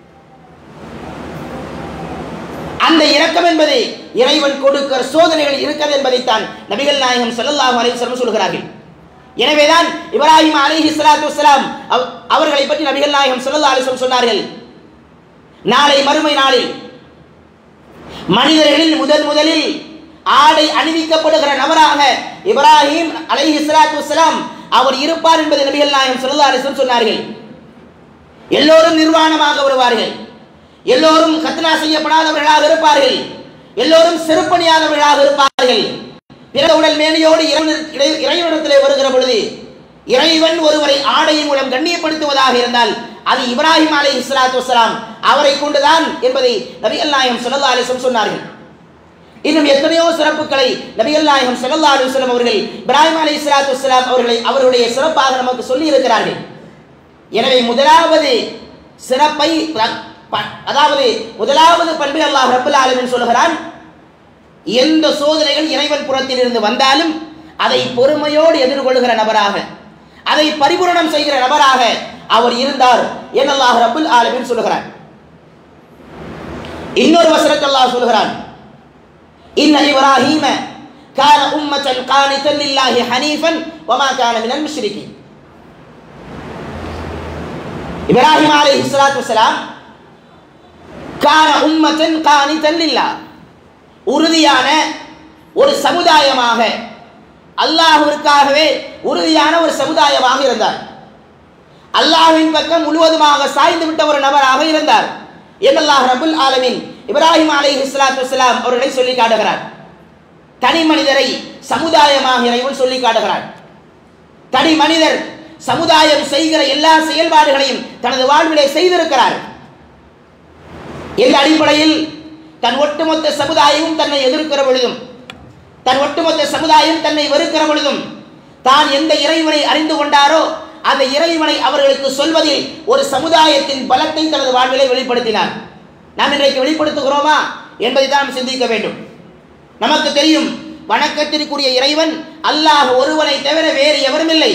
அந்த இரக்கம் என்பது இறைவன் கொடுக்கிற சோதனைகள் இருக்கிறது என்பதைத்தான் நபிகள் நாயகம் ஸல்லல்லாஹு அலைஹி வஸல்லம் சொல்கிறார்கள் எனவேதான் இப்ராஹிம் அலைஹி ஸலாத்து வஸலாம் அவ- அவர்களை பற்றி நபிகள் நாயகம் ஸல்லல்லாஹு அலைஹி வஸல்லம் சொன்னார்கள் நாளை மறுமை நாளில் மனிதர்களில் முதல் முதலில் ஆடை அணிவிக்கப்படுகிற நபராக இப்ராஹிம் அலைஹி ஸலாத்து வஸலாம் அவர் இருப்பார் என்பதை நபிகள் நாயகம் ஸல்லல்லாஹு அலைஹி வஸல்லம் சொன்னார்கள் எல்லோரும் நிர்வாணமாக வருவார்கள் எல்லோரும் கத்னா செய்யப்படாதவர்களாக இருப்பார்கள் எல்லோரும் செருப்பணியாதவர்களாக இருப்பார்கள் பிறந்த உடல் மேனியோடு இறைவன் இறை- இறைவனிடத்திலே வருகிற பொழுது இறைவன் ஒருவரை ஆடையின் மூலம் கண்ணியப்படுத்துவதாக இருந்தால் அது இப்ராஹிம் அலை இஸ்லாத்து வசலாம் அவரை கொண்டுதான் என்பதை நபிகள் நாயகம் ஸல்லல்லாஹு அலைஹி வஸல்லம் சொன்னார்கள் இன்னும் எத்தனையோ சிறப்புகளை நபிகள் நாயகம் ஸல்லல்லாஹு அலைஹி வஸல்லம் அவர்கள் இப்ராஹிம் அலை இஸ்லாத்து வசலாம் அவர்களை அவருடைய சிறப்பாக நமக்கு சொல்லி இருக்கிறார்கள் எனவே முதலாவது சிறப்பை ப- ப- அதாவது முதலாவது பண்பை அல்லாஹ் ரப்பல் ஆலமீன் சொல்கிறான் எந்த சோதனைகள் இறைவன் புறத்தில் இருந்து வந்தாலும் அதை பொறுமையோடு எதிர்கொள்கிற நபராக அதை பரிபூரணம் செய்கிற நபராக அவர் இருந்தார் என் அல்லாஹ் ரப்பல் ஆலமீன் சொல்கிறான் இன்னொரு வசனத்தை அல்லாஹ் சொல்கிறான் இன்ன இப்ராஹீம கான உம்மத்தன் கானித்தன் லில்லாஹி ஹனீஃபன் வமா கான மினல் முஷ்ரிகீன் இப்ராஹிம் அலைஹி ஸலாத்து வஸலாம் கான உம்மத்தன் கானித்தன் லில்லாஹ் உறுதியான ஒரு சமுதாயமாக அல்லாஹ்விற்காகவே உறுதியான ஒரு சமுதாயமாக இருந்தார் அல்லாஹ்வின் பக்கம் முழுவதுமாக சாய்ந்து விட்ட ஒரு நபராக இருந்தார் என்னல்லாஹ் ரபுல் ஆலமீன் இப்ராஹிம் அலைஹி ஸலாத்து வஸலாம் அவர்களை சொல்லி காட்டுகிறார் தனி மனிதரை சமுதாயமாக இறைவன் சொல்லி காட்டுகிறார் தனி மனிதர் சமுதாயம் செய்கிற எல்லா செயல்பாடுகளையும் தனது வாழ்விலே செய்திருக்கிறார் எந்த அடிப்படையில் தன் ஒட்டுமொத்த சமுதாயமும் தன்னை எதிர்க்கிற பொழுதும் தன் ஒட்டுமொத்த சமுதாயம் தன்னை வெறுக்கிற பொழுதும் தான் எந்த இறைவனை அறிந்து கொண்டாரோ அந்த இறைவனை அவர்களுக்கு சொல்வதில் ஒரு சமுதாயத்தின் பலத்தை தனது வாழ்விலே வெளிப்படுத்தினார் நாம் இன்றைக்கு வெளிப்படுத்துகிறோமா என்பதை தான் நாம் சிந்திக்க வேண்டும் நமக்கு தெரியும் வணக்கத்திற்குரிய இறைவன் அல்லாஹ் ஒருவனை தவிர வேறு எவரும் இல்லை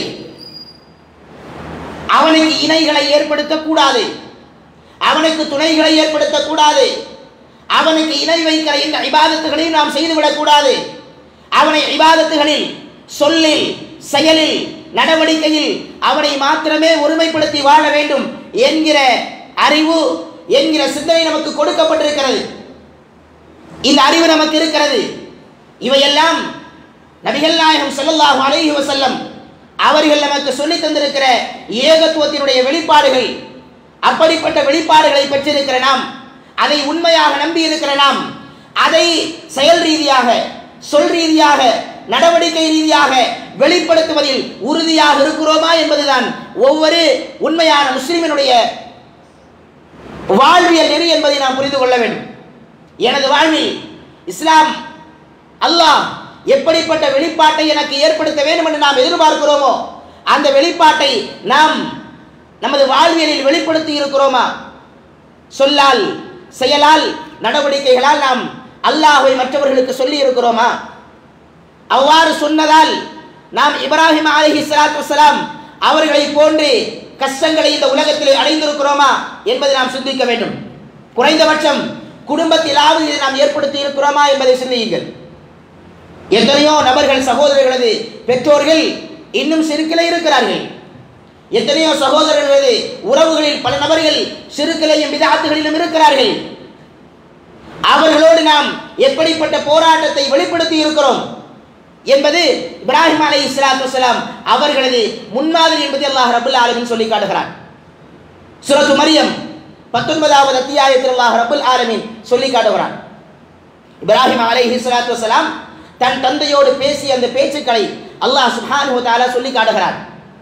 அவனுக்கு இணைகளை ஏற்படுத்தக்கூடாது அவனுக்கு துணைகளை ஏற்படுத்தக்கூடாது அவனுக்கு இணை வைக்கிற இந்த இபாதத்துகளையும் நாம் செய்துவிடக்கூடாது அவனை இபாதத்துகளில் சொல்லில் செயலில் நடவடிக்கையில் அவனை மாத்திரமே ஒருமைப்படுத்தி வாழ வேண்டும் என்கிற அறிவு என்கிற சிந்தனை நமக்கு கொடுக்கப்பட்டிருக்கிறது இந்த அறிவு நமக்கு இருக்கிறது இவையெல்லாம் நபிகள் நாயகம் ஸல்லல்லாஹு அலைஹி வஸல்லம் அவர்கள் நமக்கு சொல்லித் தந்திருக்கிற ஏகத்துவத்தினுடைய வெளிப்பாடுகள் அப்படிப்பட்ட வெளிப்பாடுகளை பெற்றிருக்கிற நாம் அதை உண்மையாக நம்பி இருக்கிற நாம் அதை செயல் ரீதியாக சொல் ரீதியாக நடவடிக்கை ரீதியாக வெளிப்படுத்துவதில் உறுதியாக இருக்கிறோமா என்பதுதான் ஒவ்வொரு உண்மையான முஸ்லிமினுடைய வாழ்வியல் நெறி என்பதை நாம் புரிந்து கொள்ள வேண்டும் எனது வாழ்வில் இஸ்லாம் அல்லாஹ் எப்படிப்பட்ட வெளிப்பாட்டை எனக்கு ஏற்படுத்த வேண்டும் என்று நாம் எதிர்பார்க்கிறோமோ அந்த வெளிப்பாட்டை நாம் நமது வாழ்வியலில் வெளிப்படுத்தி இருக்கிறோமா சொல்லால் செயலால் நடவடிக்கைகளால் நாம் அல்லாஹ்வை மற்றவர்களுக்கு சொல்லி இருக்கிறோமா அவ்வாறு சொன்னதால் நாம் இப்ராஹிம் அலைஹி ஸலாத்து வஸலாம் அவர்களை போன்று கஷ்டங்களை இந்த உலகத்தில் அடைந்திருக்கிறோமா என்பதை நாம் சிந்திக்க வேண்டும் குறைந்தபட்சம் குடும்பத்திலாவது இதை நாம் ஏற்படுத்தி இருக்கிறோமா என்பதை சிந்தியுங்கள் எத்தனையோ நபர்கள் சகோதரர்களது பெற்றோர்கள் இன்னும் சிறுக்கிலே இருக்கிறார்கள் எத்தனையோ சகோதரர்களது உறவுகளில் பல நபர்கள் சிறுக்கிலையும் விதாத்துகளிலும் இருக்கிறார்கள் அவர்களோடு நாம் எப்படிப்பட்ட போராட்டத்தை வெளிப்படுத்தி இருக்கிறோம் என்பது இப்ராஹிம் அலை இஸ்லாத்து வசலாம் அவர்களது முன்மாதிரி என்பதை அல்லாஹ் ரபுல் ஆலமின் சொல்லி காட்டுகிறான் சுரத்து மரியம் பத்தொன்பதாவது அத்தியாயத்தில் அல்லாஹ் ரபுல் ஆலமின் சொல்லி காட்டுகிறான் இப்ராஹிம் அலை இஸ்லாத்து வசலாம் தன் தந்தையோடு பேசிய அந்த பேச்சுக்களை அல்லாஹ் சுப்ஹானஹு வ தஆலா சொல்லி காட்டுகிறான்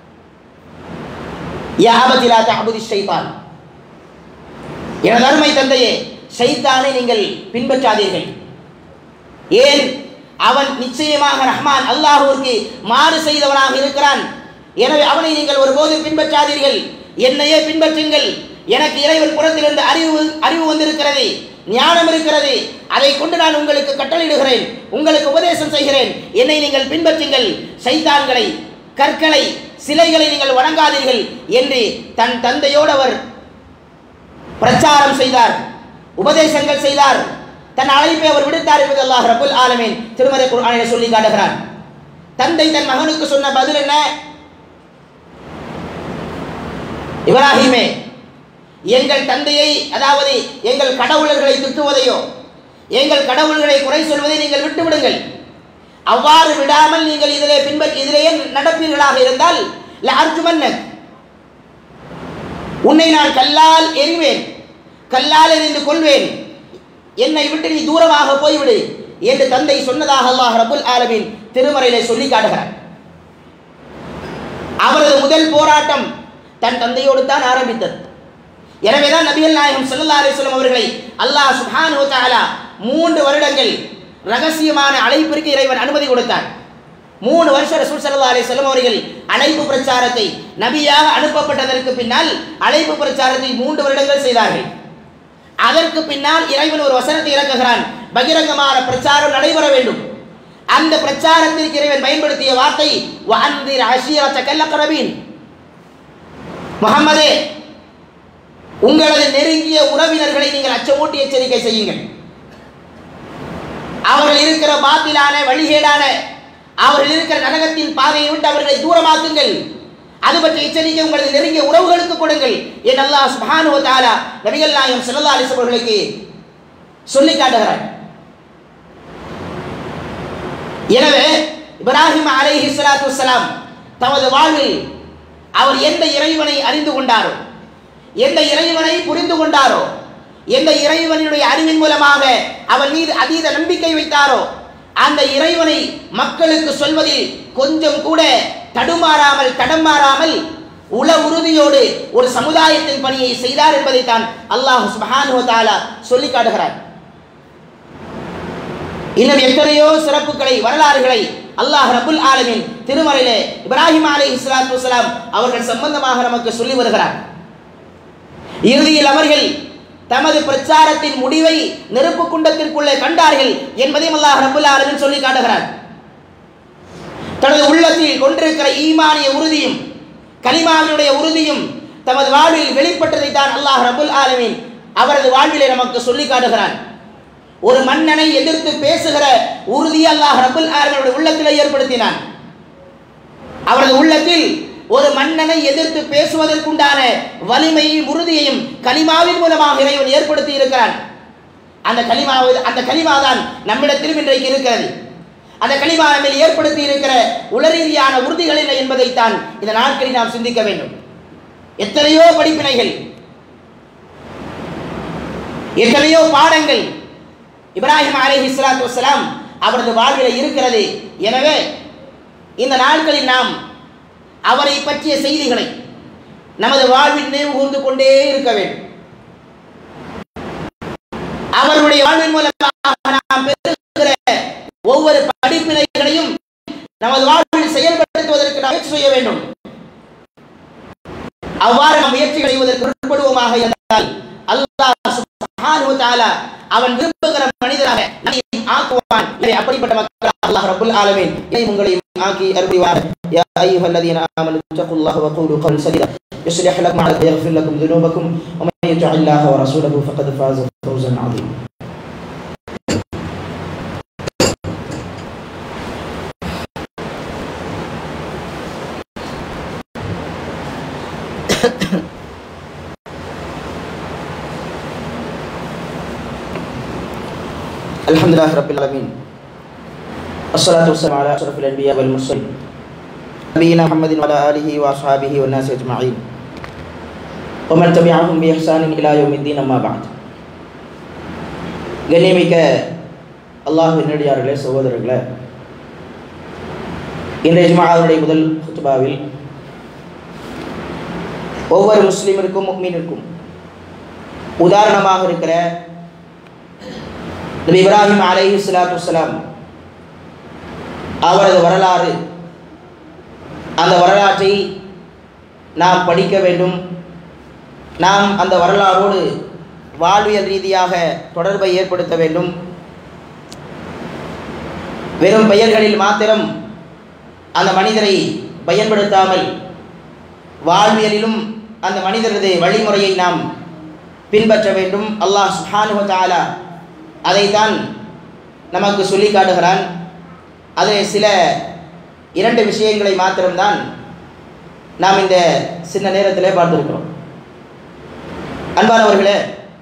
யா அபதி லா தஅபுதி ஷைத்தான் எனது அருமை தந்தையே ஷைத்தானை நீங்கள் பின்பற்றாதீர்கள் ஏன் அவன் நிச்சயமாக ரஹ்மான் அல்லாஹுவிற்கு மாறு செய்தவனாக இருக்கிறான் எனவே அவனை நீங்கள் ஒருபோது பின்பற்றாதீர்கள் என்னையே பின்பற்றுங்கள் எனக்கு இறைவன் புறத்திலிருந்து அறிவு அறிவு வந்திருக்கிறது ஞானம் இருக்கிறது அதை கொண்டு நான் உங்களுக்கு கட்டளையிடுகிறேன் உங்களுக்கு உபதேசம் செய்கிறேன் என்னை நீங்கள் பின்பற்றுங்கள் சைத்தான்களை கற்களை சிலைகளை நீங்கள் வணங்காதீர்கள் என்று தன் தந்தையோடு அவர் பிரச்சாரம் செய்தார் உபதேசங்கள் செய்தார் தன் அழைப்பை அவர் விடுத்தார் என்பது அல்லாஹ் ரபுல் ஆலமீன் திருமதி குர்ஆனிலே சொல்லி காட்டுகிறான் தந்தை தன் மகனுக்கு சொன்ன பதில் என்ன இப்ராஹிமே எங்கள் தந்தையை அதாவது எங்கள் கடவுளர்களை திட்டுவதையோ எங்கள் கடவுள்களை குறை சொல்வதை நீங்கள் விட்டு விடுங்கள் அவ்வாறு விடாமல் நீங்கள் இதிலே பின்பற்றி இதிலேயே நடப்பீர்களாக இருந்தால் அர்ஜுமன்னன் உன்னை நான் கல்லால் எறிவேன் கல்லால் எறிந்து கொள்வேன் என்னை விட்டு நீ தூரமாக போய்விடு என்று தந்தை சொன்னதாக அல்லாஹ் ரபுல் ஆலமின் திருமறையிலே சொல்லி காட்டுகிறார் அவரது முதல் போராட்டம் தன் தந்தையோடு தான் ஆரம்பித்தது எனவேதான் நபிகள் நாயகம் ஸல்லல்லாஹு அலைஹி வஸல்லம் அவர்களை அல்லாஹ் சுப்ஹானஹு வ தஆலா மூன்று வருடங்கள் ரகசியமான அழைப்பிற்கு இறைவன் அனுமதி கொடுத்தார் மூணு வருஷம் ரசூல் ஸல்லல்லாஹு அலைஹி வஸல்லம் அவர்கள் அழைப்பு பிரச்சாரத்தை நபியாக அனுப்பப்பட்டதற்கு பின்னால் அழைப்பு பிரச்சாரத்தை மூன்று வருடங்கள் செய்தார்கள் அதற்கு பின்னால் இறைவன் ஒரு வசனத்தை இறக்குகிறான் பகிரங்கமான பிரச்சாரம் நடைபெற வேண்டும் அந்த பிரச்சாரத்திற்கு இறைவன் பயன்படுத்திய வார்த்தை வஅன்திர் அஷீரத்தக்கல் அக்ரபீன் முகம்மதே உங்களது நெருங்கிய உறவினர்களை நீங்கள் அச்சமூட்டி எச்சரிக்கை செய்யுங்கள் அவர்கள் இருக்கிற பாத்திலான வழிகேடான அவர்கள் இருக்கிற நரகத்தின் பாதையை விட்டு அவர்களை தூரமாக்குங்கள் அது பற்றி எச்சரிக்கை உங்களது நெருங்கிய உறவுகளுக்கு கொடுங்கள் என் அல்லாஹ் சுப்ஹானஹு வ தஆலா நபிகள் நாயகம் ஸல்லல்லாஹு அலைஹி வஸல்லம் அவர்களுக்கு சொல்லி காட்டுகிறார் எனவே இப்ராஹிம் அலைஹி ஸலாத்து வஸ்ஸலாம் தமது வாழ்வில் அவர் எந்த இறைவனை அறிந்து கொண்டாரோ எந்த இறைவனை புரிந்து கொண்டாரோ எந்த இறைவனுடைய அறிவின் மூலமாக அவன் மீது அதீத நம்பிக்கை வைத்தாரோ அந்த இறைவனை மக்களுக்கு சொல்வதில் கொஞ்சம் கூட தடுமாறாமல் தடம் மாறாமல் உள உறுதியோடு ஒரு சமுதாயத்தின் பணியை செய்தார் என்பதை தான் அல்லாஹ் சுப்ஹானஹு தஆலா சொல்லி காட்டுகிறார் இன்னும் எத்தனையோ சிறப்புகளை வரலாறுகளை அல்லாஹ் ரபுல் ஆலமின் திருமறையிலே இப்ராஹிம் அலைஹி ஸலாத்து வஸலாம் அவர்கள் சம்பந்தமாக நமக்கு சொல்லி வருகிறார் இறுதியில் அவர்கள் தமது பிரச்சாரத்தின் முடிவை நெருப்பு குண்டத்திற்குள்ளே கண்டார்கள் என்பதையும் அல்லாஹ் ரபுல் ஆலமின் சொல்லி காட்டுகிறார் தனது உள்ளத்தில் கொண்டிருக்கிற ஈமானிய உறுதியும் கலிமாவினுடைய உறுதியும் தமது வாழ்வில் வெளிப்பட்டதை தான் அல்லாஹ் ரபுல் ஆலமீன் அவரது வாழ்விலே நமக்கு சொல்லி காட்டுகிறான் ஒரு மன்னனை எதிர்த்து பேசுகிற உறுதி அல்லாஹ் ரபுல் ஆலமீனுடைய உள்ளத்திலே ஏற்படுத்தினான் அவரது உள்ளத்தில் ஒரு மன்னனை எதிர்த்து பேசுவதற்குண்டான வலிமையும் உறுதியையும் கலிமாவின் மூலமாக இறைவன் ஏற்படுத்தி இருக்கிறான் அந்த கலிமாவது அந்த கலிமா தான் நம்மிடத்திலும் இன்றைக்கு இருக்கிறது அந்த கலிமா நம்மில் ஏற்படுத்தி இருக்கிற உளரீதியான உறுதிகள் என்ன என்பதைத்தான் இந்த நாட்களில் நாம் சிந்திக்க வேண்டும் எத்தனையோ படிப்பினைகள் எத்தனையோ பாடங்கள் இப்ராஹிம் அலைஹி ஸலாத்து வஸலாம் அவரது வாழ்வில் இருக்கிறது எனவே இந்த நாட்களில் நாம் அவரை பற்றிய செய்திகளை நமது வாழ்வில் நினைவு கூர்ந்து கொண்டே இருக்க வேண்டும் அவருடைய வாழ்வின் மூலமாக நாம் பெறுகிற ஒவ்வொரு படிப்பினைகளையும் நமது வாழ்வில் செயல்படுத்துவதற்கு நாம் முயற்சி செய்ய வேண்டும் அவ்வாறு நாம் முயற்சிகள் செய்வதற்கு முற்படுவோமாக இருந்தால் அல்லாஹ் சுப்ஹானஹு வ தஆலா அவன் விரும்புகிற மனிதராக நம்மை ஆக்குவான் எனவே அப்படிப்பட்ட மக்கள் அல்லாஹ் ரப்பல் ஆலமீன் என்னை உங்களையும் ஆக்கி அருள்வார் யா அய்யுஹல்லதீன ஆமனு தகுல்லாஹ வகூலு கௌலன் சதீதா يصلح لكم أعمالكم ويغفر لكم ذنوبكم ومن يطع الله ورسوله فقد فاز فوزا عظيما الحمد لله رب العالمين الصلاة والسلام على أشرف الأنبياء والمرسلين نبينا محمد وعلى آله وأصحابه والناس أجمعين ومن تبعهم بإحسان إلى يوم الدين أما بعد கண்ணியமிக்க அல்லாஹ் நடிகார்களே சகோதரர்களே இன்றைய ஜுமாவுடைய முதல் குத்துபாவில் ஒவ்வொரு முஸ்லீமிற்கும் முக்மீனிற்கும் உதாரணமாக இருக்கிற நபி இப்ராஹிம் அலைஹி ஸலாத்து வஸலாம் அவரது வரலாறு அந்த வரலாற்றை நாம் படிக்க வேண்டும் நாம் அந்த வரலாறோடு வாழ்வியல் ரீதியாக தொடர்பை ஏற்படுத்த வேண்டும் வெறும் பெயர்களில் மாத்திரம் அந்த மனிதரை பயன்படுத்தாமல் வாழ்வியலிலும் அந்த மனிதரது வழிமுறையை நாம் பின்பற்ற வேண்டும் அல்லாஹ் சுஹானுவ தாலா அதைத்தான் நமக்கு சொல்லி காட்டுகிறான் அதில் சில இரண்டு விஷயங்களை மாத்திரம்தான் நாம் இந்த சின்ன நேரத்தில் பார்த்துருக்கிறோம் அன்பானவர்களே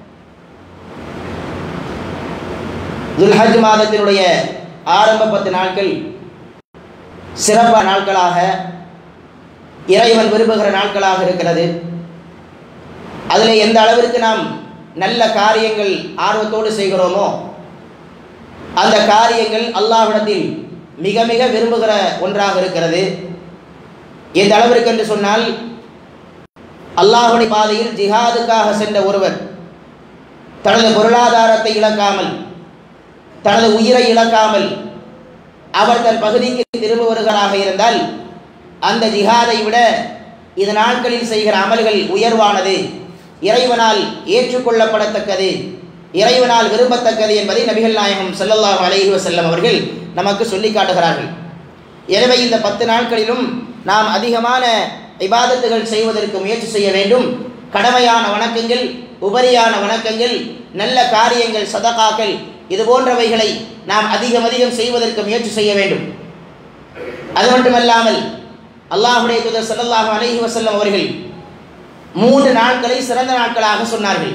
துல்ஹஜ் மாதத்தினுடைய ஆரம்ப பத்து நாட்கள் சிறப்பான நாட்களாக இறைவன் விரும்புகிற நாட்களாக இருக்கிறது அதில் எந்த அளவிற்கு நாம் நல்ல காரியங்கள் ஆர்வத்தோடு செய்கிறோமோ அந்த காரியங்கள் அல்லாஹ்விடத்தில் மிக மிக விரும்புகிற ஒன்றாக இருக்கிறது எந்த அளவிற்கு என்று சொன்னால் அல்லாஹுடைய பாதையில் ஜிஹாதுக்காக சென்ற ஒருவர் தனது பொருளாதாரத்தை இழக்காமல் தனது உயிரை இழக்காமல் அவர் தன் பகுதிக்கு திரும்ப வருகிறாக இருந்தால் அந்த ஜிஹாதை விட இந்த நாட்களில் செய்கிற அமல்கள் உயர்வானது இறைவனால் ஏற்றுக்கொள்ளப்படத்தக்கது இறைவனால் விரும்பத்தக்கது என்பதை நபிகள் நாயகம் ஸல்லல்லாஹு அலைஹி வஸல்லம் அவர்கள் நமக்கு சொல்லி காட்டுகிறார்கள் எனவே இந்த பத்து நாட்களிலும் நாம் அதிகமான இபாதத்துகள் செய்வதற்கு முயற்சி செய்ய வேண்டும் கடமையான வணக்கங்கள் உபரியான வணக்கங்கள் நல்ல காரியங்கள் சதகாக்கள் இது போன்றவைகளை நாம் அதிகம் அதிகம் செய்வதற்கு முயற்சி செய்ய வேண்டும் அது மட்டுமல்லாமல் அல்லாஹுடைய தூதர் ஸல்லல்லாஹு அலைஹி வஸல்லம் அவர்கள் மூன்று நாட்களை சிறந்த நாட்களாக சொன்னார்கள்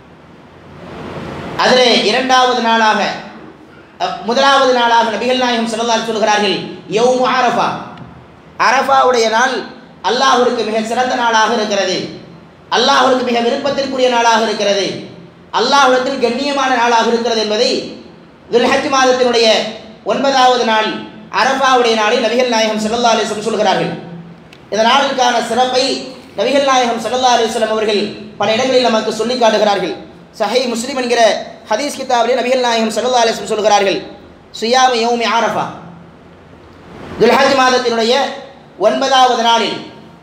அதிலே இரண்டாவது நாளாக அஹ், முதலாவது நாளாக நபிகள் நாயகம் ஸல்லல்லாஹு சொல்கிறார்கள் யௌமு அரஃபா அரஃபாவுடைய நாள் அல்லாஹ்விற்கு மிக சிறந்த நாளாக இருக்கிறது அல்லாஹ்விற்கு மிக விருப்பத்திற்குரிய நாளாக இருக்கிறது அல்லாஹ்விடத்தில் கண்ணியமான நாளாக இருக்கிறது என்பதை துல்ஹஜ் மாதத்தினுடைய ஒன்பதாவது நாள் அரஃபாவுடைய நாளில் நபிகள் நாயகம் ஸல்லல்லாஹு அலைஹி வஸல்லம் சொல்கிறார்கள் இந்த நாளுக்கான சிறப்பை நபிகள் நாயகம் ஸல்லல்லாஹு அலைஹி வஸல்லம் அவர்கள் பல இடங்களில் நமக்கு சொல்லி காட்டுகிறார்கள் சஹை முஸ்லிம் என்கிற ஹதீஸ் கிதாபிலே நபிகள் நாயகம் ஸல்லல்லாஹு அலைஹி வஸல்லம் சொல்கிறார்கள் சுயாமி யௌமி ஆரஃபா துல்ஹஜ் மாதத்தினுடைய ஒன்பதாவது நாளில்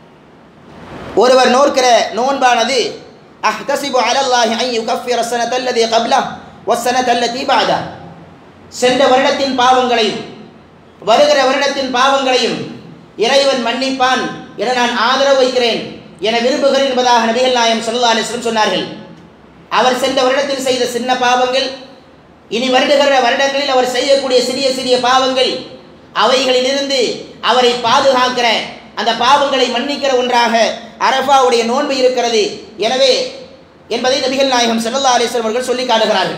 ஒருவர் நோக்கிற நோன்பானது அஹ்தசிபு அலல்லாஹி அன் யுகஃபிர ஸனத்தல்லதி கப்லஹ் வஸ்ஸனத்தல்லதி பஅதா சென்ற வருடத்தின் பாவங்களையும் வருகிற வருடத்தின் பாவங்களையும் இறைவன் மன்னிப்பான் என நான் ஆதரவு வைக்கிறேன் என விரும்புகிறேன் என்பதாக நபிகள் நாயம் சல்லா அலிஸ்லம் சொன்னார்கள் அவர் சென்ற வருடத்தில் செய்த சின்ன பாவங்கள் இனி வருடுகிற வருடங்களில் அவர் செய்யக்கூடிய சிறிய சிறிய பாவங்கள் அவைகளிலிருந்து அவரை பாதுகாக்கிற அந்த பாவங்களை மன்னிக்கிற ஒன்றாக அரஃபாவுடைய நோன்பு இருக்கிறது எனவே என்பதை நபிகள் நாயகம் ஸல்லல்லாஹு அலைஹி வஸல்லம் அவர்கள் சொல்லி காட்டுகிறார்கள்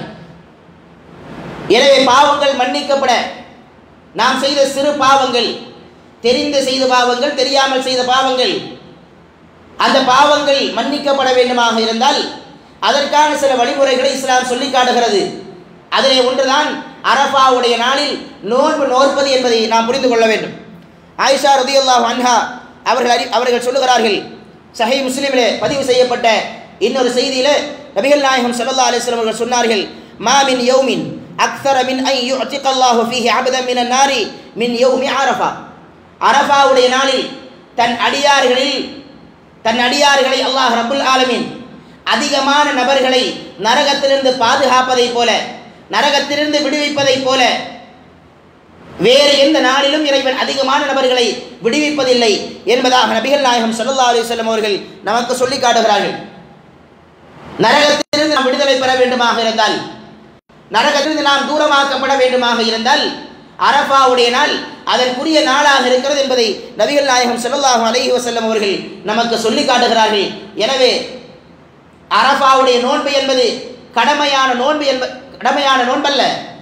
எனவே பாவங்கள் மன்னிக்கப்பட நாம் செய்த சிறு பாவங்கள் தெரிந்து செய்த பாவங்கள் தெரியாமல் செய்த பாவங்கள் அந்த பாவங்கள் மன்னிக்கப்பட வேண்டுமாக இருந்தால் அதற்கான சில வழிமுறைகளை இஸ்லாம் சொல்லி காட்டுகிறது அதிலே ஒன்றுதான் அரஃபாவுடைய நாளில் நோன்பு நோற்பது என்பதை நாம் புரிந்து கொள்ள வேண்டும் ஆயிஷா ரதியுல்லாஹ் அன்ஹா அவர்கள் அறி அவர்கள் சொல்லுகிறார்கள் சஹை முஸ்லிமிலே பதிவு செய்யப்பட்ட இன்னொரு செய்தியில நபிகள் நாயகம் ஸல்லல்லாஹு அலைஹி வஸல்லம் அவர்கள் சொன்னார்கள் மா மின் யௌமின் அக்ஸர மின் ஐ யுஅதிக அல்லாஹு ஃபீஹி அபதன் மினன் நாரி மின் யௌமி அரஃபா அரஃபாவுடைய நாளில் தன் அடியார்களில் தன் அடியார்களை அல்லாஹ் ரப்புல் ஆலமீன் அதிகமான நபர்களை நரகத்திலிருந்து பாதுகாப்பதைப் போல நரகத்திலிருந்து விடுவிப்பதைப் போல வேறு எந்த நாளிலும் இறைவன் அதிகமான நபர்களை விடுவிப்பதில்லை என்பதாக நபிகள் நாயகம் ஸல்லல்லாஹு அலைஹி வஸல்லம் அவர்கள் நமக்கு சொல்லி காட்டுகிறார்கள் நரகத்திலிருந்து நாம் விடுதலை பெற வேண்டுமாக இருந்தால் நரகத்திலிருந்து நாம் தூரமாக்கப்பட வேண்டுமாக இருந்தால் அரஃபாவுடைய நாள் அதற்குரிய நாளாக இருக்கிறது என்பதை நபிகள் நாயகம் ஸல்லல்லாஹு அலைஹி வஸல்லம் அவர்கள் நமக்கு சொல்லி காட்டுகிறார்கள் எனவே அரஃபாவுடைய நோன்பு என்பது கடமையான நோன்பு என்ப கடமையான நோன்பல்ல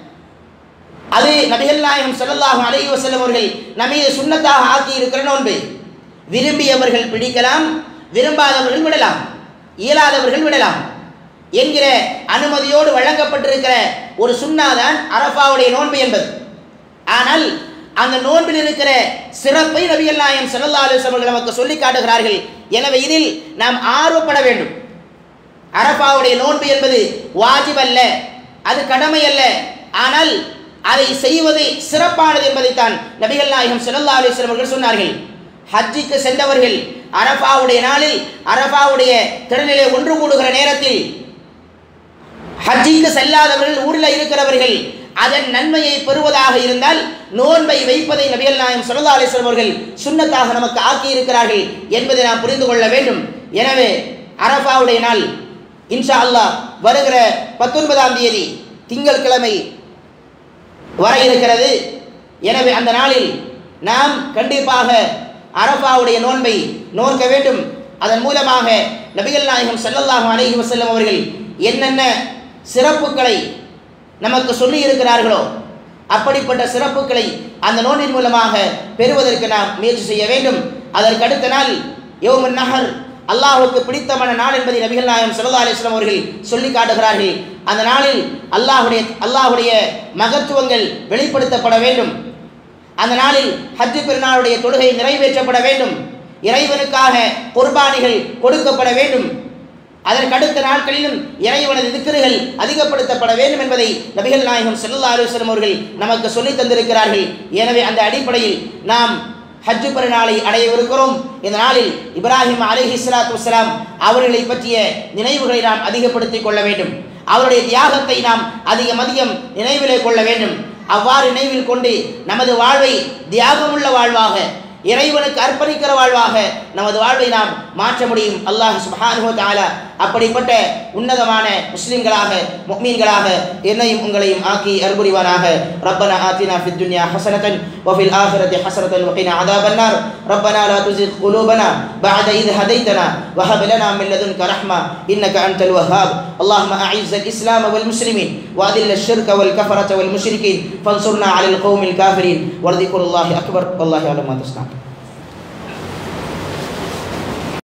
அது நபிகள் நாயகம் ஸல்லல்லாஹு அலைஹி வஸல்லம் அவர்கள் நம்மீது சுன்னத்தாக ஆக்கி இருக்கிற நோன்பு விரும்பியவர்கள் பிடிக்கலாம் விரும்பாதவர்கள் விடலாம் இயலாதவர்கள் விடலாம் என்கிற அனுமதியோடு வழங்கப்பட்டிருக்கிற ஒரு சுன்னாதான் அரஃபாவுடைய நோன்பு என்பது ஆனால் அந்த நோன்பில் இருக்கிற சிறப்பை நபிகள் நாயகம் ஸல்லல்லாஹு அலைஹி வஸல்லம் அவர்கள் நமக்கு சொல்லி காட்டுகிறார்கள் எனவே இதில் நாம் ஆர்வப்பட வேண்டும் அரஃபாவுடைய நோன்பு என்பது வாஜிப் அல்ல அது கடமை அல்ல ஆனால் அதை செய்வது சிறப்பானது என்பதைத்தான் நபிகள் நாயகம் ஸல்லல்லாஹு அலைஹி வஸல்லம் அவர்கள் சொன்னார்கள் ஹஜ்ஜிக்கு சென்றவர்கள் அரஃபாவுடைய நாளில் அரஃபாவுடைய திடலிலே ஒன்று கூடுகிற நேரத்தில் ஹஜ்ஜிக்கு செல்லாதவர்கள் ஊரில் இருக்கிறவர்கள் அதன் நன்மையை பெறுவதாக இருந்தால் நோன்பை வைப்பதை நபிகள் நாயம் ஸல்லல்லாஹு அலைஹி வஸல்லம் அவர்கள் சுன்னத்தாக நமக்கு ஆக்கி இருக்கிறார்கள் என்பதை நாம் புரிந்து கொள்ள வேண்டும் எனவே அரஃபாவுடைய நாள் இன்ஷா அல்லாஹ் வருகிற பத்தொன்பதாம் தேதி திங்கட்கிழமை வர இருக்கிறது எனவே அந்த நாளில் நாம் கண்டிப்பாக அரஃபாவுடைய நோன்பை நோக்க வேண்டும் அதன் மூலமாக நபிகள் நாயகம் ஸல்லல்லாஹு அலைஹி வஸல்லம் அவர்கள் என்னென்ன சிறப்புகளை நமக்கு சொல்லி இருக்கிறார்களோ அப்படிப்பட்ட சிறப்புகளை அந்த நோன்பின் மூலமாக பெறுவதற்கு நாம் முயற்சி செய்ய வேண்டும் அதற்கு அடுத்த நாள் யோமன் நகர் அல்லாஹுக்கு பிடித்தமான நாள் என்பதை நபிகள் நாயகம் ஸல்லல்லாஹு அலைஹி வஸல்லம் அவர்கள் சொல்லி காட்டுகிறார்கள் அந்த நாளில் அல்லாஹுடைய அல்லாஹுடைய மகத்துவங்கள் வெளிப்படுத்தப்பட வேண்டும் அந்த நாளில் ஹஜ்ஜு பெருநாளுடைய தொழுகை நிறைவேற்றப்பட வேண்டும் இறைவனுக்காக குர்பானிகள் கொடுக்கப்பட வேண்டும் அதற்கடுத்த நாட்களிலும் இறைவனது திக்கிறுகள் அதிகப்படுத்தப்பட வேண்டும் என்பதை நபிகள் நாயகம் ஸல்லல்லாஹு அலைஹி வஸல்லம் அவர்கள் நமக்கு சொல்லித் தந்திருக்கிறார்கள் எனவே அந்த அடிப்படையில் நாம் ஹஜ்ஜு பெருநாளை அடையவிருக்கிறோம் இந்த நாளில் இப்ராஹிம் அலைஹி ஸலாத்து வஸலாம் அவர்களை பற்றிய நினைவுகளை நாம் அதிகப்படுத்திக் கொள்ள வேண்டும் அவருடைய தியாகத்தை நாம் அதிகம் அதிகம் நினைவிலே கொள்ள வேண்டும் அவ்வாறு நினைவில் கொண்டு நமது வாழ்வை தியாகமுள்ள வாழ்வாக இறைவனுக்கு அர்ப்பணிக்கிற வாழ்வாக நமது வாழ்வை நாம் மாற்ற முடியும் அல்லாஹ் சுப்ஹானஹு வ தஆலா அப்படிப்பட்ட உன்னதமான முஸ்லிம்களாக முஃமின்களாக என்னையும் உங்களையும் ஆக்கி அருள்புரிவானாக ரப்பனா ஆத்தினா ஃபித் துன்யா ஹஸனத்தன் வ ஃபில் ஆখিরাতি ஹஸனத்தன் வ கினா அதாபன் நார் ரப்பனா லா துஸிக் குலூபனா பஅத இத் ஹதைத்தனா வ ஹப் லனா மின் லதுன்க ரஹ்மா இன்னக அன்தல் வஹ்ஹாப் اللهم أعز الإسلام والمسلمين وأذل الشرك والكفرة والمشركين فانصرنا على القوم الكافرين ولذكر الله أكبر والله يعلم ما تصنعون